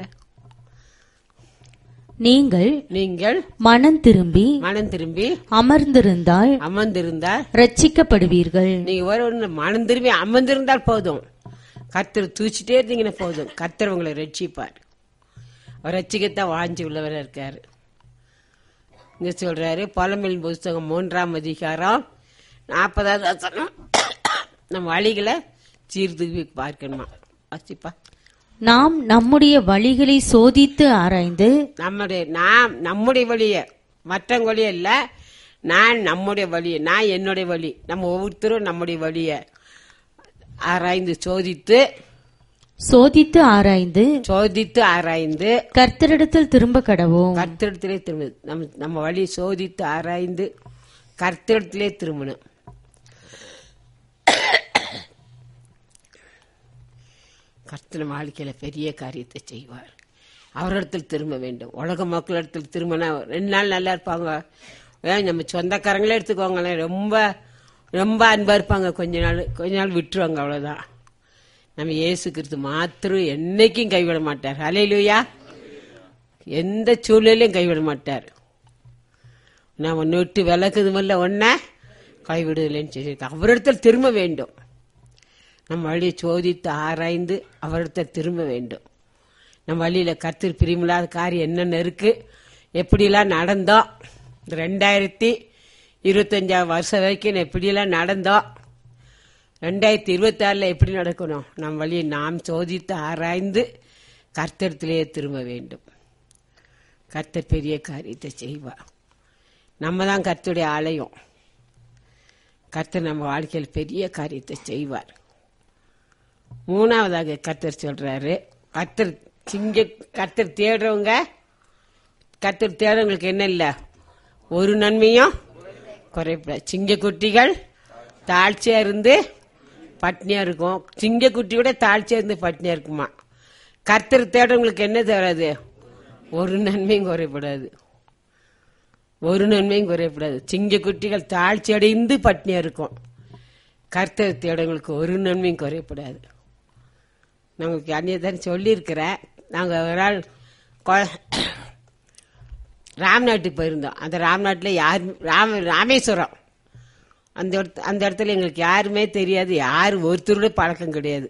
நீங்கள் நீங்கள் மனம் திரும்பி மனம் திரும்பி அமர்ந்திருந்தால் அமர்ந்திருந்தால் ரட்சிக்கப்படுவீர்கள் நீங்க ஒரு ஒண்ணு மனம் திரும்பி அமர்ந்திருந்தால் போதும் கர்த்தர் தூச்சிட்டே இருந்தீங்கன்னா போதும் கர்த்தர் உங்களை ரட்சிப்பார் அவர் ரட்சிக்கத்தான் வாஞ்சி உள்ளவராக இருக்காரு இங்க சொல்றாரு பழமில் புஸ்தகம் மூன்றாம் அதிகாரம் நாற்பதாவது வசனம் நம்ம வழிகளை சீர்தூக்கி பார்க்கணுமா வாசிப்பா நாம் நம்முடைய வழிகளை சோதித்து ஆராய்ந்து நம்முடைய நாம் நம்முடைய வழிய மற்றவங்க வழிய இல்ல நான் நம்முடைய வழிய நான் என்னுடைய வழி நம்ம ஒவ்வொருத்தரும் நம்முடைய வழிய ஆராய்ந்து சோதித்து சோதித்து ஆராய்ந்து சோதித்து ஆராய்ந்து கர்த்தரிடத்தில் திரும்ப கடவோம் கர்த்தரிடத்திலே திரும்ப நம்ம நம்ம வழி சோதித்து ஆராய்ந்து கர்த்தரிடத்திலே திரும்பணும் கர்த்தர் வாழ்க்கையில பெரிய காரியத்தை செய்வார் அவரிடத்தில் திரும்ப வேண்டும் உலக மக்களிடத்தில் திரும்பினா ரெண்டு நாள் நல்லா இருப்பாங்க ஏன் நம்ம சொந்தக்காரங்களே எடுத்துக்கோங்களேன் ரொம்ப ரொம்ப அன்பா இருப்பாங்க கொஞ்ச நாள் கொஞ்ச நாள் விட்டுருவாங்க அவ்வளவுதான் நம்ம இயேசு கிறிஸ்து மாத்திரம் என்னைக்கும் கைவிட மாட்டார் ஹalleluya எந்த சூழ்நிலையும் கைவிட மாட்டார் நான் ஒன்று விட்டு விளக்குது இல்ல ஒன்ன கைவிடுதலைன்னு சொல்லியிருக்கேன் அவரிடத்தில் திரும்ப வேண்டும் நம்ம வழியை சோதித்து ஆராய்ந்து அவரிடத்தில் திரும்ப வேண்டும் நம்ம வழியில கர்த்தர் பிரியமில்லாத காரியம் என்னென்ன இருக்கு எப்படிலாம் நடந்தோம் இந்த ரெண்டாயிரத்தி இருபத்தஞ்சாவது வருஷம் வரைக்கும் நான் எப்படியெல்லாம் நடந்தோம் ரெண்டாயிரத்தி இருபத்தி ஆறுல எப்படி நடக்கணும் நம் வழியை நாம் சோதித்து ஆராய்ந்து கர்த்தரத்திலே திரும்ப வேண்டும் கர்த்தர் பெரிய காரியத்தை செய்வார் நம்ம தான் கர்த்தருடைய ஆலயம் கர்த்தர் நம்ம வாழ்க்கையில் பெரிய காரியத்தை செய்வார் மூணாவதாக கர்த்தர் சொல்றாரு கர்த்தர் சிங்க கர்த்தர் தேடுறவங்க கர்த்தர் தேடுறவங்களுக்கு என்ன இல்லை ஒரு நன்மையும் குறைப்படாது சிங்க குட்டிகள் தாழ்ச்சியா இருந்து பட்னியா இருக்கும் சிங்க குட்டியோட தாழ்ச்சியா இருந்து பட்னியா இருக்குமா கர்த்தர் தேடுறவங்களுக்கு என்ன தேடாது ஒரு நன்மையும் குறைப்படாது ஒரு நன்மையும் குறையப்படாது சிங்க குட்டிகள் தாழ்ச்சி அடைந்து பட்னியா இருக்கும் கர்த்தர் தேடங்களுக்கு ஒரு நன்மையும் குறையப்படாது நமக்கு அந்நியதான் சொல்லியிருக்கிறேன் நாங்கள் ஒரு நாள் கொ- ராம்நாட்டுக்கு போயிருந்தோம் அந்த ராம்நாட்டில் யார் ராம ராமேஸ்வரம் அந்த இடத்து அந்த இடத்துல எங்களுக்கு யாருமே தெரியாது யார் ஒருத்தரோட பழக்கம் கிடையாது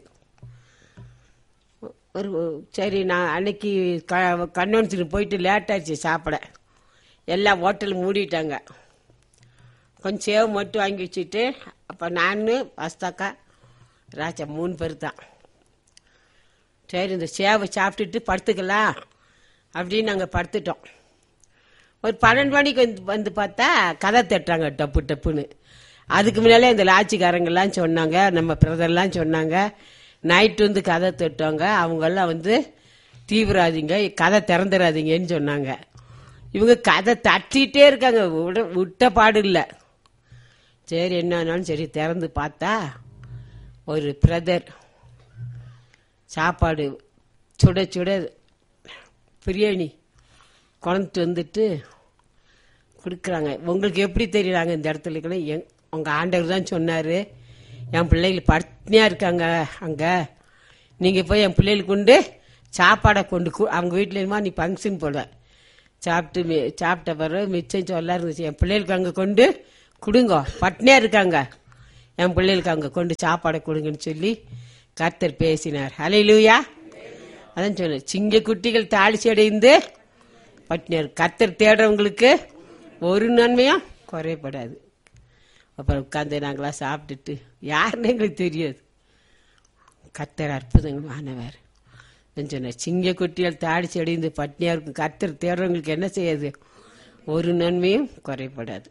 ஒரு சரி நான் அன்னைக்கு க கன்வென்ஷனுக்கு போயிட்டு லேட் ஆச்சு சாப்பிட எல்லா ஹோட்டலும் மூடிட்டாங்க கொஞ்சம் சேவ் மட்டும் வாங்கி வச்சுட்டு அப்போ நான் வஸ்தாக்கா ராஜா மூணு பேர் தான் சரி இந்த சேவை சாப்பிட்டுட்டு படுத்துக்கலாம் அப்படின்னு நாங்கள் படுத்துட்டோம் ஒரு பன்னெண்டு மணிக்கு வந்து வந்து பார்த்தா கதை தட்டுறாங்க டப்பு டப்புன்னு அதுக்கு முன்னாலே இந்த லாட்சிக்காரங்கெல்லாம் சொன்னாங்க நம்ம பிரதர்லாம் சொன்னாங்க நைட்டு வந்து கதை தட்டுவாங்க அவங்கெல்லாம் வந்து தீவிராதீங்க கதை திறந்துடாதீங்கன்னு சொன்னாங்க இவங்க கதை தட்டிகிட்டே இருக்காங்க விட- விட்ட பாடு இல்லை சரி என்னன்னாலும் சரி திறந்து பார்த்தா ஒரு பிரதர் சாப்பாடு சுட சுட பிரியாணி கொண்டுட்டு வந்துட்டு கொடுக்குறாங்க உங்களுக்கு எப்படி தெரியுறாங்க இந்த இடத்துல இருக்கணும் எங் உங்கள் ஆண்டவர் தான் சொன்னார் என் பிள்ளைகள் பட்னியாக இருக்காங்க அங்கே நீங்கள் போய் என் பிள்ளைகளுக்கு கொண்டு சாப்பாடை கொண்டு கு- அவங்க வீட்டில் இருமா நீ ஃபங்க்ஷன் போட சாப்பிட்டு மி- சாப்பிட்ட பிறகு மிச்சம் சொல்ல இருந்துச்சு என் பிள்ளைகளுக்கு அங்கே கொண்டு கொடுங்க பட்னியாக இருக்காங்க என் பிள்ளைகளுக்கு அங்கே கொண்டு சாப்பாடை கொடுங்கன்னு சொல்லி கர்த்தர் பேசினார் ஹalleluya அதான் சொன்னேன் சிங்க குட்டிகள் தாழ்ச்சி அடைந்து பட்டினியார் கர்த்தர் தேடுறவங்களுக்கு ஒரு நன்மையும் குறையப்படாது அப்புறம் உட்காந்து நாங்களாம் சாப்பிட்டுட்டு யாருன்னு எங்களுக்கு தெரியாது கர்த்தர் அற்புதமானவர் நான் சொன்னேன் சிங்க குட்டிகள் தாழ்ச்சி அடைந்து பட்னியா இருக்கும் கர்த்தர் தேடுறவங்களுக்கு என்ன செய்யாது ஒரு நன்மையும் குறைபடாது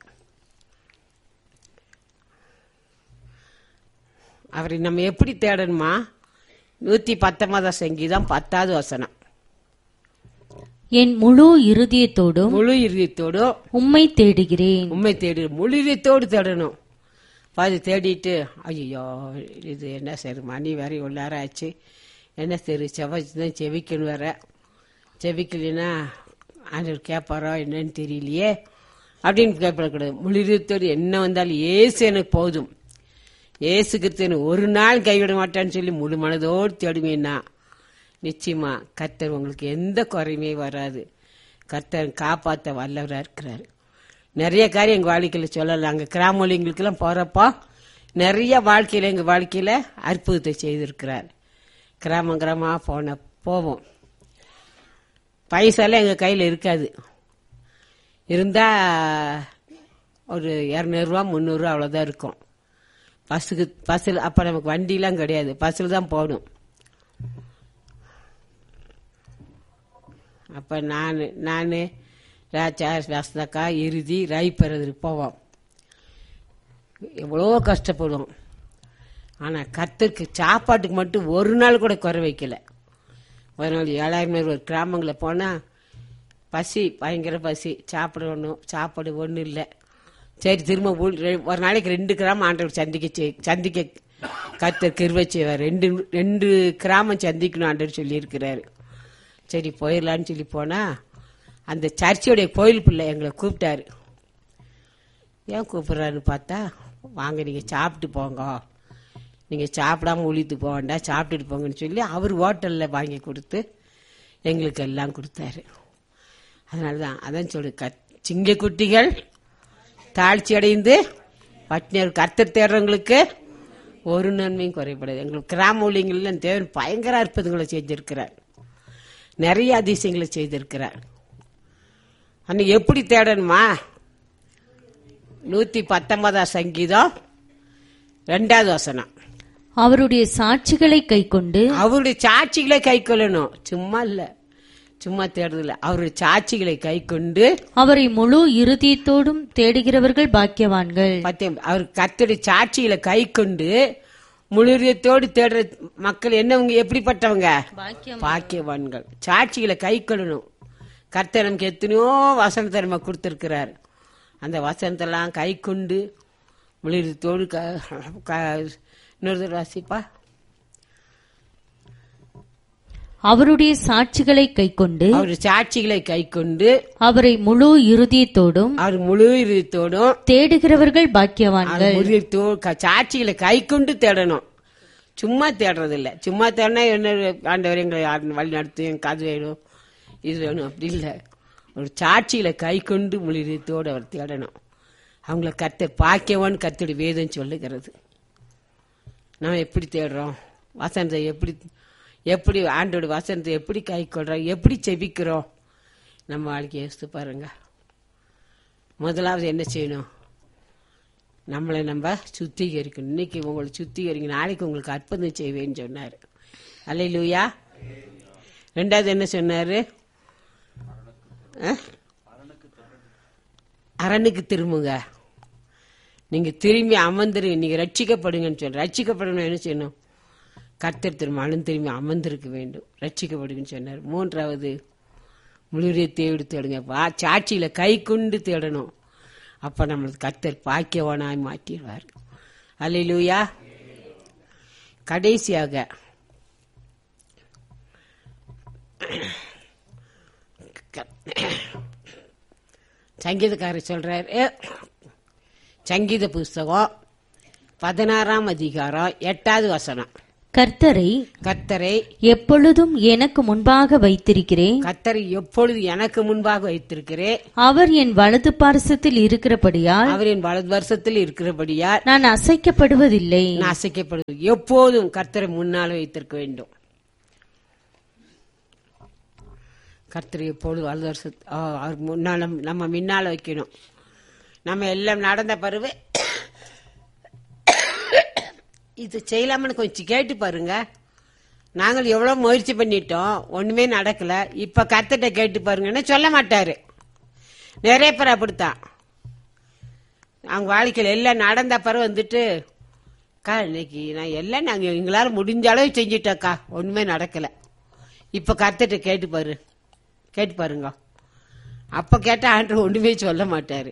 அவரை நம்ம எப்படி தேடணுமா நூத்தி பத்தொன்பதாம் சங்கீதம் பத்தாவது வசனம் என் முழு இருதயத்தோடும் முழு இறுதியத்தோடும் உம்மை தேடுகிறேன் உண்மை தேடு முழு இதயத்தோடு தேடணும் பாதி தேடிட்டு ஐயோ இது என்ன சரி மணி வேற இவ்வளோ நேரம் ஆச்சு என்ன சரி செவ்வாய்ச்சி தான் செவிக்கணும் வேற செவிக்கலைன்னா ஆண்டவர் கேட்பாரோ என்னன்னு தெரியலையே அப்படின்னு கேட்படக்கூடாது முழு இதயத்தோடு என்ன வந்தாலும் ஏசு எனக்கு போதும் ஏசு கிறிஸ்து ஒரு நாள் கைவிட மாட்டான்னு சொல்லி முழு மனதோடு தேடுவேன்னா நிச்சயமா கர்த்தர் உங்களுக்கு எந்த குறையுமே வராது கர்த்தர் காப்பாற்ற வல்லவராக இருக்கிறார் நிறைய காரியம் எங்கள் வாழ்க்கையில் சொல்லலாம் அங்கே கிராமங்களுக்கெல்லாம் போகிறப்போ நிறைய வாழ்க்கையில் எங்கள் வாழ்க்கையில் அற்புதத்தை செய்திருக்கிறார் கிராமம் கிராமமாக போன போவோம் பைசாலாம் எங்கள் கையில் இருக்காது இருந்தால் ஒரு இரநூறுவா முந்நூறுரூவா அவ்வளோதான் இருக்கும் பஸ்ஸுக்கு பஸ்ஸில் அப்போ நமக்கு வண்டிலாம் கிடையாது பஸ்ஸில் தான் போகணும் அப்போ நான் நான் ராஜா வசந்தக்கா இறுதி ரைப்பறதுக்கு போவோம் எவ்வளோ கஷ்டப்படுவோம் ஆனால் கத்திற்கு சாப்பாட்டுக்கு மட்டும் ஒரு நாள் கூட குறை வைக்கல ஒரு நாள் ஏழாயிரம் பேர் ஒரு கிராமங்களில் போனால் பசி பயங்கர பசி சாப்பிட ஒன்றும் சாப்பாடு ஒன்றும் இல்லை சரி திரும்ப ஊழ் ரெ- ஒரு நாளைக்கு ரெண்டு கிராமம் ஆண்டவர் சந்திக்க செய்- சந்திக்க கத்தர் கிருவை செய்வார் ரெண்டு ரெண்டு கிராமம் சந்திக்கணும் ஆண்டவர் சொல்லியிருக்கிறாரு சரி போயிடலான்னு சொல்லி போனா அந்த சர்ச்சையுடைய கோயில் பிள்ளை எங்களை கூப்பிட்டாரு ஏன் கூப்பிட்றாருன்னு பார்த்தா வாங்க நீங்கள் சாப்பிட்டு போங்க நீங்கள் சாப்பிடாம உழித்து போக வேண்டாம் சாப்பிட்டுட்டு போங்கன்னு சொல்லி அவர் ஹோட்டலில் வாங்கி கொடுத்து எங்களுக்கு எல்லாம் கொடுத்தாரு அதனால தான் அதான் சொல்லு க சிங்க குட்டிகள் தாழ்ச்சி அடைந்து பட்டினியர் கர்த்தர் தேடுறவங்களுக்கு ஒரு நன்மையும் குறைபடாது எங்களுக்கு கிராம ஊழியங்களில் தேவன் பயங்கர அற்புதங்களை செஞ்சிருக்கிறார் நிறைய அதிசயங்களை செய்திருக்கிறார் அன்னைக்கு எப்படி தேடணுமா நூத்தி பத்தொன்பதாம் சங்கீதம் ரெண்டாவது வசனம் அவருடைய சாட்சிகளை கைக்கொண்டு அவருடைய சாட்சிகளை கை கொள்ளணும் சும்மா இல்ல சும்மா தேடுறதில்ல அவருடைய சாட்சிகளை கை கொண்டு அவரை முழு இருதயத்தோடும் தேடுகிறவர்கள் பாக்கியவான்கள் பத்தியம் அவர் கர்த்தருடைய சாட்சிகளை கை கொண்டு முழுரியத்தோடு தேடுற மக்கள் என்னவங்க எப்படிப்பட்டவங்க பாக்கியவான்கள் சாட்சிகளை கை கொள்ளணும் கர்த்தர் நமக்கு எத்தனையோ வசனத்தை நம்ம கொடுத்துருக்கிறார் அந்த வசனத்தெல்லாம் கை கொண்டு முழுரியத்தோடு க- க- இன்னொரு தடவை வாசிப்பா அவருடைய சாட்சிகளை கைக்கொண்டு அவர் சாட்சிகளை கை கொண்டு அவரை முழு இருதயத்தோடும் அவர் முழு இதயத்தோடும் தேடுகிறவர்கள் பாக்கியவான்கள் முழுத்தோ சாட்சிகளை கை கொண்டு தேடணும் சும்மா தேடுறது இல்ல சும்மா தேடினா என்ன ஆண்டவர் எங்களை யார் வழி நடத்தும் என் காது வேணும் இது வேணும் அப்படி இல்லை ஒரு சாட்சிகளை கை கொண்டு முழுத்தோடு அவர் தேடணும் அவங்கள கத்த பாக்கியவான் கத்தோட வேதம் சொல்லுகிறது நம்ம எப்படி தேடுறோம் வசனத்தை எப்படி எப்படி ஆண்டோட வசனத்தை எப்படி கை கொள்றோம் எப்படி செபிக்கிறோம் நம்ம வாழ்க்கையை யோசித்து பாருங்க முதலாவது என்ன செய்யணும் நம்மளை நம்ம சுத்திகரிக்கணும் இன்னைக்கு உங்களை சுத்திகரிங்க நாளைக்கு உங்களுக்கு அற்புதம் செய்வேன்னு சொன்னார் அல்ல லூயா ரெண்டாவது என்ன சொன்னாரு அஹ்? அரணுக்கு திரும்புங்க நீங்க திரும்பி அமர்ந்துருங்க நீங்க ரட்சிக்கப்படுங்கன்னு சொல்ற ரட்சிக்கப்படணும் என்ன செய்யணும் கர்த்தர் திரும்ப அழுந்து திரும்பி அமர்ந்திருக்க வேண்டும் ரட்சிக்கப்படுங்கன்னு சொன்னார் மூன்றாவது முழுடைய தேடி தேடுங்க வா சாட்சியில கை கொண்டு தேடணும் அப்ப நம்மளுக்கு கர்த்தர் பாக்கியவானாய் மாற்றிடுவார் அல்லேலூயா கடைசியாக சங்கீதக்காரர் சொல்றாரு சங்கீத புஸ்தகம் பதினாறாம் அதிகாரம் எட்டாவது வசனம் கர்த்தரை கர்த்தரை எப்பொழுதும் எனக்கு முன்பாக வைத்திருக்கிறேன் கர்த்தரை எப்பொழுது எனக்கு முன்பாக வைத்திருக்கிறேன் அவர் என் வலது பார்சத்தில் இருக்கிறபடியால் அவரின் வலது வருஷத்தில் இருக்கிறபடியால் நான் அசைக்கப்படுவதில்லை நான் அசைக்கப்படுவது எப்போதும் கர்த்தரை முன்னால் வைத்திருக்க வேண்டும் கர்த்தரை எப்பொழுது வலது வருஷ அவர் முன்னால் நம்ம- நம்ம முன்னால் வைக்கணும் நம்ம எல்லாம் நடந்த பிறகு இது செய்யலாம்னு கொஞ்சம் கேட்டு பாருங்க நாங்கள் எவ்வளவு முயற்சி பண்ணிட்டோம் ஒண்ணுமே நடக்கல இப்ப கர்த்தர்ட்ட கேட்டு பாருங்கன்னு சொல்ல மாட்டாரு நிறைய பேர் அப்படித்தான் அவங்க வாழ்க்கையில் எல்லாம் நடந்த பிறகு வந்துட்டு அக்கா இன்னைக்கு நான் எல்லாம் நாங்கள் எங்களால் முடிஞ்ச அளவு செஞ்சிட்டோக்கா ஒன்றுமே நடக்கலை இப்போ கர்த்தர்ட்ட கேட்டு பாரு கேட்டு பாருங்க அப்போ கேட்டால் ஆண்டு ஒன்றுமே சொல்ல மாட்டார்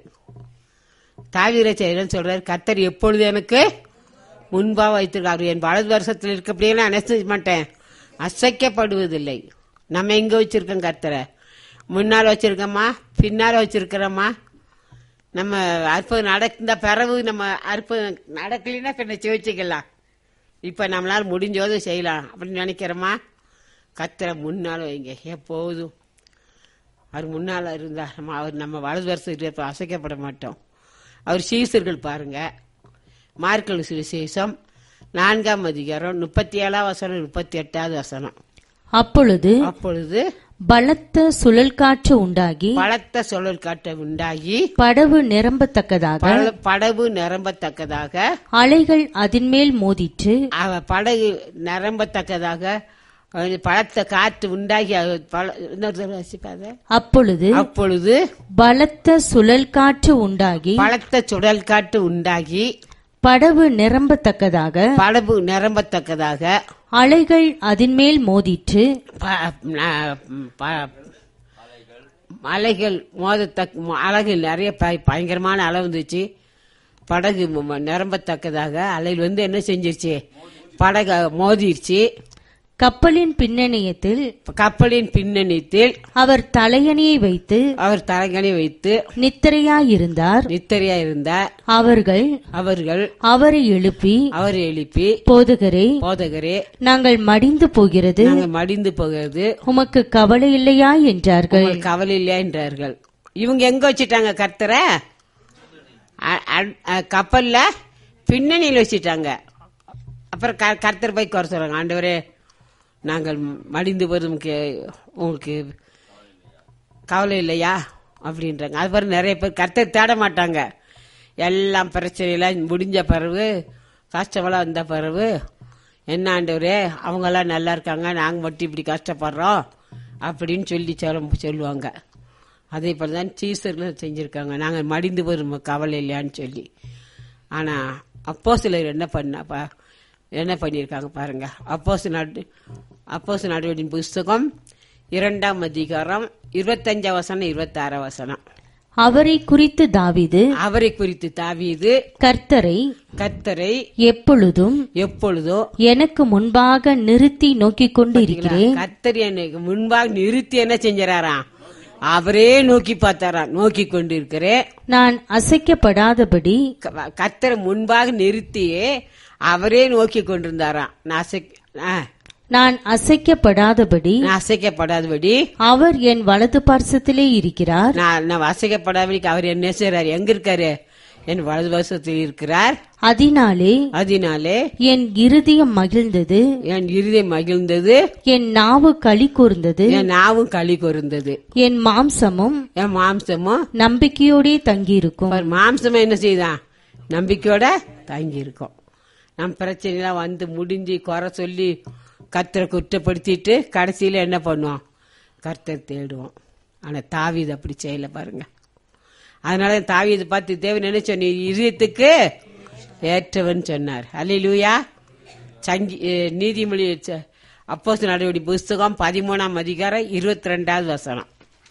தாவீர செய்யறேன்னு சொல்றாரு கர்த்தர் எப்பொழுது எனக்கு முன்பாக வைத்திருக்காரு என் வலது வருஷத்தில் இருக்கப்படியே நான் என்ன செய்ய மாட்டேன் அசைக்கப்படுவதில்லை நம்ம எங்க வச்சிருக்கோம் கர்த்தரை முன்னால் வச்சிருக்கோமா பின்னால் வச்சிருக்கிறோமா நம்ம அற்புதம் நடந்த பிறகு நம்ம அற்புதம் நடக்கலைன்னா பின்ன வச்சுக்கலாம் இப்ப நம்மளால முடிஞ்சோது செய்யலாம் அப்படின்னு நினைக்கிறோமா கத்தரை முன்னால் வைங்க எப்போதும் அவர் முன்னால் இருந்தா நம்ம அவர் நம்ம வலது வருஷத்துக்கு அசைக்கப்பட மாட்டோம் அவர் சீசர்கள் பாருங்க மார்க்கல் சுவிசேஷம் நான்காம் அதிகாரம் முப்பத்தி ஏழாம் வசனம் முப்பத்தி எட்டாவது வசனம் அப்பொழுது அப்பொழுது பலத்த சுழல் காற்று உண்டாகி பலத்த சுழல் காற்று உண்டாகி படவு நிரம்பத்தக்கதாக பல- படகு நிரம்பத்தக்கதாக அலைகள் அதின்மேல் மோதிற்று அவ படகு நிரம்பத்தக்கதாக அது பலத்த காற்று உண்டாகி அது பல- இன்னொரு தடவை வாசிப்பாத. அப்பொழுது அப்பொழுது பலத்த சுழல் காற்று உண்டாகி பலத்த சுழல் காற்று உண்டாகி படவு நிரம்பத்தக்கதாக படகு நிரம்பத்தக்கதாக அலைகள் அதின்மேல் மோதிற்று ப- ந- ப- அலைகள் மோதத்தக்க அலைகள் நிறைய ப- பயங்கரமான அலை வந்துச்சு படகு ம- ம- நிரம்பத்தக்கதாக அலைகள் வந்து என்ன செஞ்சிருச்சு படகு மோதிருச்சு கப்பலின் பின்னணியத்தில் கப்பலின் பின்னணித்தில் அவர் தலையணியை வைத்து அவர் தலைகணி வைத்து நித்திரையாயிருந்தார் நித்தரியா இருந்தார் அவர்கள் அவர்கள் அவரை எழுப்பி அவர் எழுப்பி போதகரே போதகரே நாங்கள் மடிந்து போகிறது நாங்க மடிந்து போகிறது உமக்கு கவலை இல்லையா என்றார்கள் உங்களுக்கு கவலை இல்லையா என்றார்கள் இவங்க எங்க வச்சிட்டாங்க கர்த்தரை அ- அ- அ- கப்பல்ல பின்னணியில் வச்சிட்டாங்க அப்புறம் க- கர்த்தர் போய் குறை சொல்றாங்க ஆண்டவரே நாங்கள் மடிந்து போறது உங்களுக்கு உங்களுக்கு கவலை இல்லையா அப்படின்றாங்க அது பிறகு நிறைய பேர் கர்த்தர் தேட மாட்டாங்க எல்லாம் பிரச்சனையெல்லாம் முடிஞ்ச பிறகு கஷ்டமெல்லாம் வந்த பிறகு என்ன ஆண்டவரே அவங்கெல்லாம் நல்லா இருக்காங்க நாங்க மட்டும் இப்படி கஷ்டப்படுறோம் அப்படின்னு சொல்லி சொல்ல சொல்லுவாங்க அதே போல தான் சீசர்களும் செஞ்சிருக்காங்க நாங்க மடிந்து வரும் கவலை இல்லையான்னு சொல்லி ஆனா அப்போ சிலர் என்ன பண்ணப்பா என்ன பண்ணியிருக்காங்க பாருங்க அப்போஸ் நாடு அப்போஸ் நாடுவடின் புஸ்தகம் இரண்டாம் அதிகாரம் இருபத்தஞ்சாம் வசனம் இருபத்தாறாம் வசனம் அவரை குறித்து தாவீது அவரை குறித்து தாவீது கர்த்தரை கத்தரை எப்பொழுதும் எப்பொழுதோ எனக்கு முன்பாக நிறுத்தி நோக்கிக் கொண்டு இருக்கிறேன் கத்தர் எனக்கு முன்பாக நிறுத்தி என்ன செஞ்சாராம் அவரே நோக்கி பார்த்தாராம் நோக்கி கொண்டு இருக்கிறேன் நான் அசைக்கப்படாதபடி கத்தரை முன்பாக நிறுத்தியே அவரே நோக்கி கொண்டிருந்தாராம் நான் அசைக்- ஆ, நான் அசைக்கப்படாதபடி நான் அசைக்கப்படாதபடி அவர் என் வலது பார்சத்திலே இருக்கிறார் நான் நான் அசைக்கப்படாதபடிக்கு அவர் என்ன செய்றாரு எங்க இருக்காரு என் வலது வருஷத்தில் இருக்கிறார் அதனாலே அதனாலே என் இருதயம் மகிழ்ந்தது என் இருதயம் மகிழ்ந்தது என் நாவு களி கூர்ந்தது என் நாவும் களி கொருந்தது என் மாம்சமும் என் மாம்சமும் நம்பிக்கையோடே தங்கியிருக்கும் பாரு, மாம்சமா என்ன செய்தான் நம்பிக்கையோட தங்கி இருக்கும் நம் பிரச்சனைலாம் வந்து முடிஞ்சு குறை சொல்லி கர்த்தரை குற்றப்படுத்திட்டு கடைசியில என்ன பண்ணுவோம் கர்த்தர் தேடுவோம் ஆனா தாவீது அப்படி செய்யல பாருங்க அதனால தாவீது பார்த்து தேவன் என்ன சொன்ன இதயத்துக்கு ஏற்றவன் சொன்னார் அல்லேலூயா சங்கி அஹ், நீதிமொழி அப்போஸ் நடவடி புஸ்தகம் பதிமூணாம் அதிகாரம் இருபத்தி ரெண்டாவது வசனம்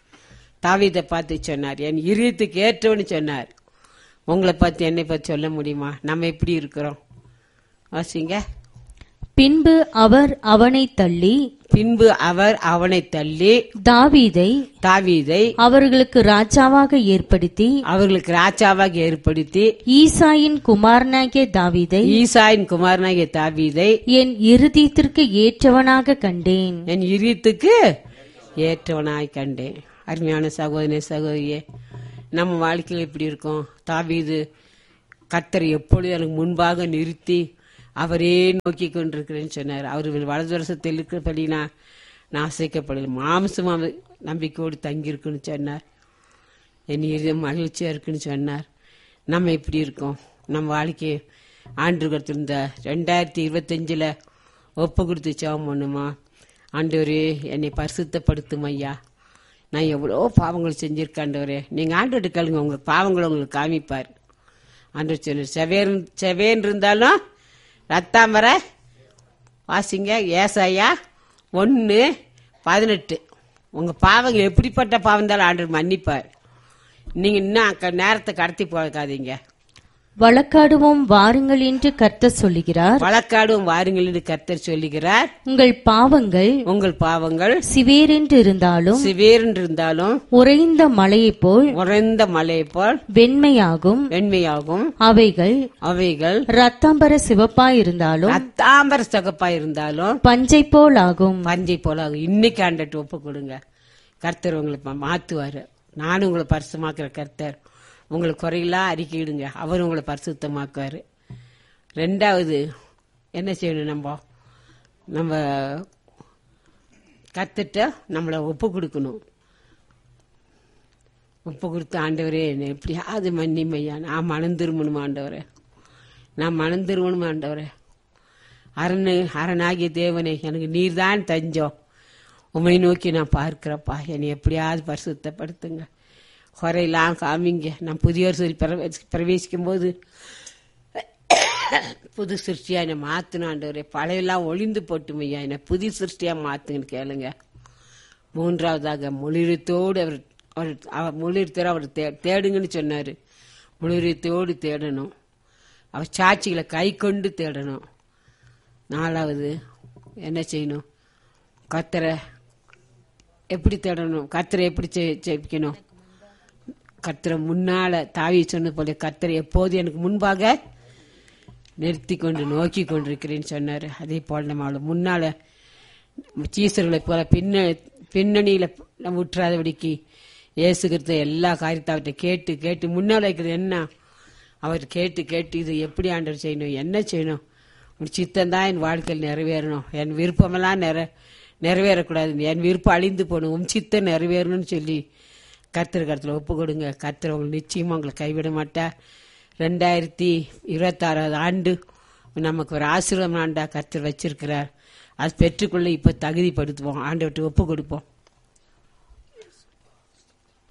தாவீதை பார்த்து சொன்னார் என் இருதயத்துக்கு ஏற்றவன்னு சொன்னார் உங்களை பார்த்து என்னை பற்றி சொல்ல முடியுமா நம்ம எப்படி இருக்கிறோம் வாசிங்க பின்பு அவர் அவனை தள்ளி பின்பு அவர் அவனை தள்ளி தாவீதை தாவீதை அவர்களுக்கு ராஜாவாக ஏற்படுத்தி அவர்களுக்கு ராஜாவாக ஏற்படுத்தி ஈசாயின் குமாரனாகிய தாவீதை ஈசாயின் குமாரனாகிய தாவீதை என் இருதயத்திற்கு ஏற்றவனாக கண்டேன் என் இதயத்துக்கு ஏற்றவனாய் கண்டேன் அருமையான சகோதரி சகோதரியே நம்ம வாழ்க்கையில் எப்படி இருக்கும் தாவீது கத்தரை எப்பொழுது எனக்கு முன்பாக நிறுத்தி அவரே நோக்கி கொண்டிருக்கிறேன்னு சொன்னார் அவர் வலது வருஷத்தில் இருக்கிறபடி நான் நான் அசைக்கப்படல மாம்சமாக நம்பிக்கையோடு தங்கியிருக்குன்னு சொன்னார் என் இதயம் மகிழ்ச்சியா இருக்குன்னு சொன்னார் நம்ம எப்படி இருக்கோம் நம்ம வாழ்க்கையை ஆண்டு இந்த ரெண்டாயிரத்தி இருபத்தஞ்சில் ஒப்பு கொடுத்து ஜெபம் பண்ணுமா ஆண்டவரே என்னை பரிசுத்தப்படுத்தும் ஐயா நான் எவ்வளோ பாவங்கள் செஞ்சிருக்காண்டவரே நீங்கள் ஆண்டோட்டு கேளுங்க உங்கள் பாவங்களை உங்களுக்கு காமிப்பார் ஆண்டவர் சொல்லு செவேன் செவேன் இருந்தாலும் ரத்தாமர வாசிங்க ஏசாயா ஒன்று பதினெட்டு உங்கள் பாவங்கள் எப்படிப்பட்ட பாவம் இருந்தாலும் ஆண்டவர் மன்னிப்பார் நீங்கள் இன்னும் அக்க- நேரத்தை கடத்தி போகாதீங்க வழக்காடுவோம் வாருங்கள் என்று கர்த்தர் சொல்லுகிறார் வழக்காடும் வாருங்கள் என்று கர்த்தர் சொல்லுகிறார் உங்கள் பாவங்கள் உங்கள் பாவங்கள் சிவேரென்று இருந்தாலும் சிவேரென்று இருந்தாலும் உறைந்த மலையைப் போல் உறைந்த மலை போல் வெண்மையாகும் வெண்மையாகும் அவைகள் அவைகள் ரத்தாம்பர சிவப்பாயிருந்தாலும் ரத்தாம்பர சகப்பா இருந்தாலும் பஞ்சை போல் ஆகும் பஞ்சை போல ஆகும். இன்னைக்கு ஆண்டட்டு ஒப்பு கொடுங்க கர்த்தர் உங்களை ப- மாத்துவாரு நானும் உங்களை பரிசுமாக்குற கர்த்தர் உங்களுக்கு குறையெல்லாம் அறிக்கையிடுங்க அவர் உங்களை பரிசுத்தமாக்குவாரு ரெண்டாவது என்ன செய்யணும் நம்ம நம்ம கத்துட்ட நம்மளை ஒப்பு கொடுக்கணும் ஒப்பு கொடுத்து ஆண்டவரே என்னை எப்படியாவது மன்னிமையா நான் மனம் திரும்பணும் ஆண்டவரே நான் மனம் திரும்பணும் ஆண்டவரே அரணு அரணாகிய தேவனே எனக்கு நீர்தான் தஞ்சம் உமை நோக்கி நான் பார்க்கிறப்பா என்னை எப்படியாவது பரிசுத்தப்படுத்துங்க குறையெல்லாம் காமிங்க நான் புதிய வருஷத்தில் பிரவே- பிரவேசிக்கும் போது புது சிருஷ்டியா என்னை மாத்தணும் ஆண்டவரே பழையெல்லாம் ஒளிந்து போட்டுமையா என்னை புது சிருஷ்டியா மாத்துங்கன்னு கேளுங்க மூன்றாவதாக முளிரத்தோடு அவர் அவர் அவர் முளிர்த்தோடு அவர் தே- தேடுங்கன்னு சொன்னாரு முளிரத்தோடு தேடணும் அவர் சாட்சிகளை கை கொண்டு தேடணும் நாலாவது என்ன செய்யணும் கத்தரை எப்படி தேடணும் கத்தரை எப்படி செ- ஜெபிக்கணும் கத்தரை முன்னால தாவி சொன்னது போல கத்தரை எப்போது எனக்கு முன்பாக நிறுத்தி கொண்டு நோக்கி கொண்டிருக்கிறேன்னு சொன்னாரு அதே போல நம்ம அவளை முன்னால சீசர்களை போல பின்ன பின்னணியில நம்ம விட்டுறாதபடிக்கு இயேசுகிற எல்லா காரியத்தை அவர்கிட்ட கேட்டு கேட்டு முன்னால இருக்கிறது என்ன அவர் கேட்டு கேட்டு இது எப்படி ஆண்டவர் செய்யணும் என்ன செய்யணும் உன் சித்தம் தான் என் வாழ்க்கையில் நிறைவேறணும் என் விருப்பமெல்லாம் நிற நிறைவேறக்கூடாது என் விருப்பம் அழிந்து போகணும் உன் சித்தம் நிறைவேறணும்னு சொல்லி கர்த்தர் கருத்தில் ஒப்பு கொடுங்க கர்த்தர் உங்களுக்கு நிச்சயமா உங்களை கைவிட மாட்டார் ரெண்டாயிரத்தி இருபத்தாறாவது ஆண்டு நமக்கு ஒரு ஆசீர்வாதம் ஆண்டா கர்த்தர் வச்சிருக்கிறார் அது பெற்றுக்கொள்ள இப்ப தகுதிப்படுத்துவோம் ஆண்டவர்கிட்ட ஒப்பு கொடுப்போம்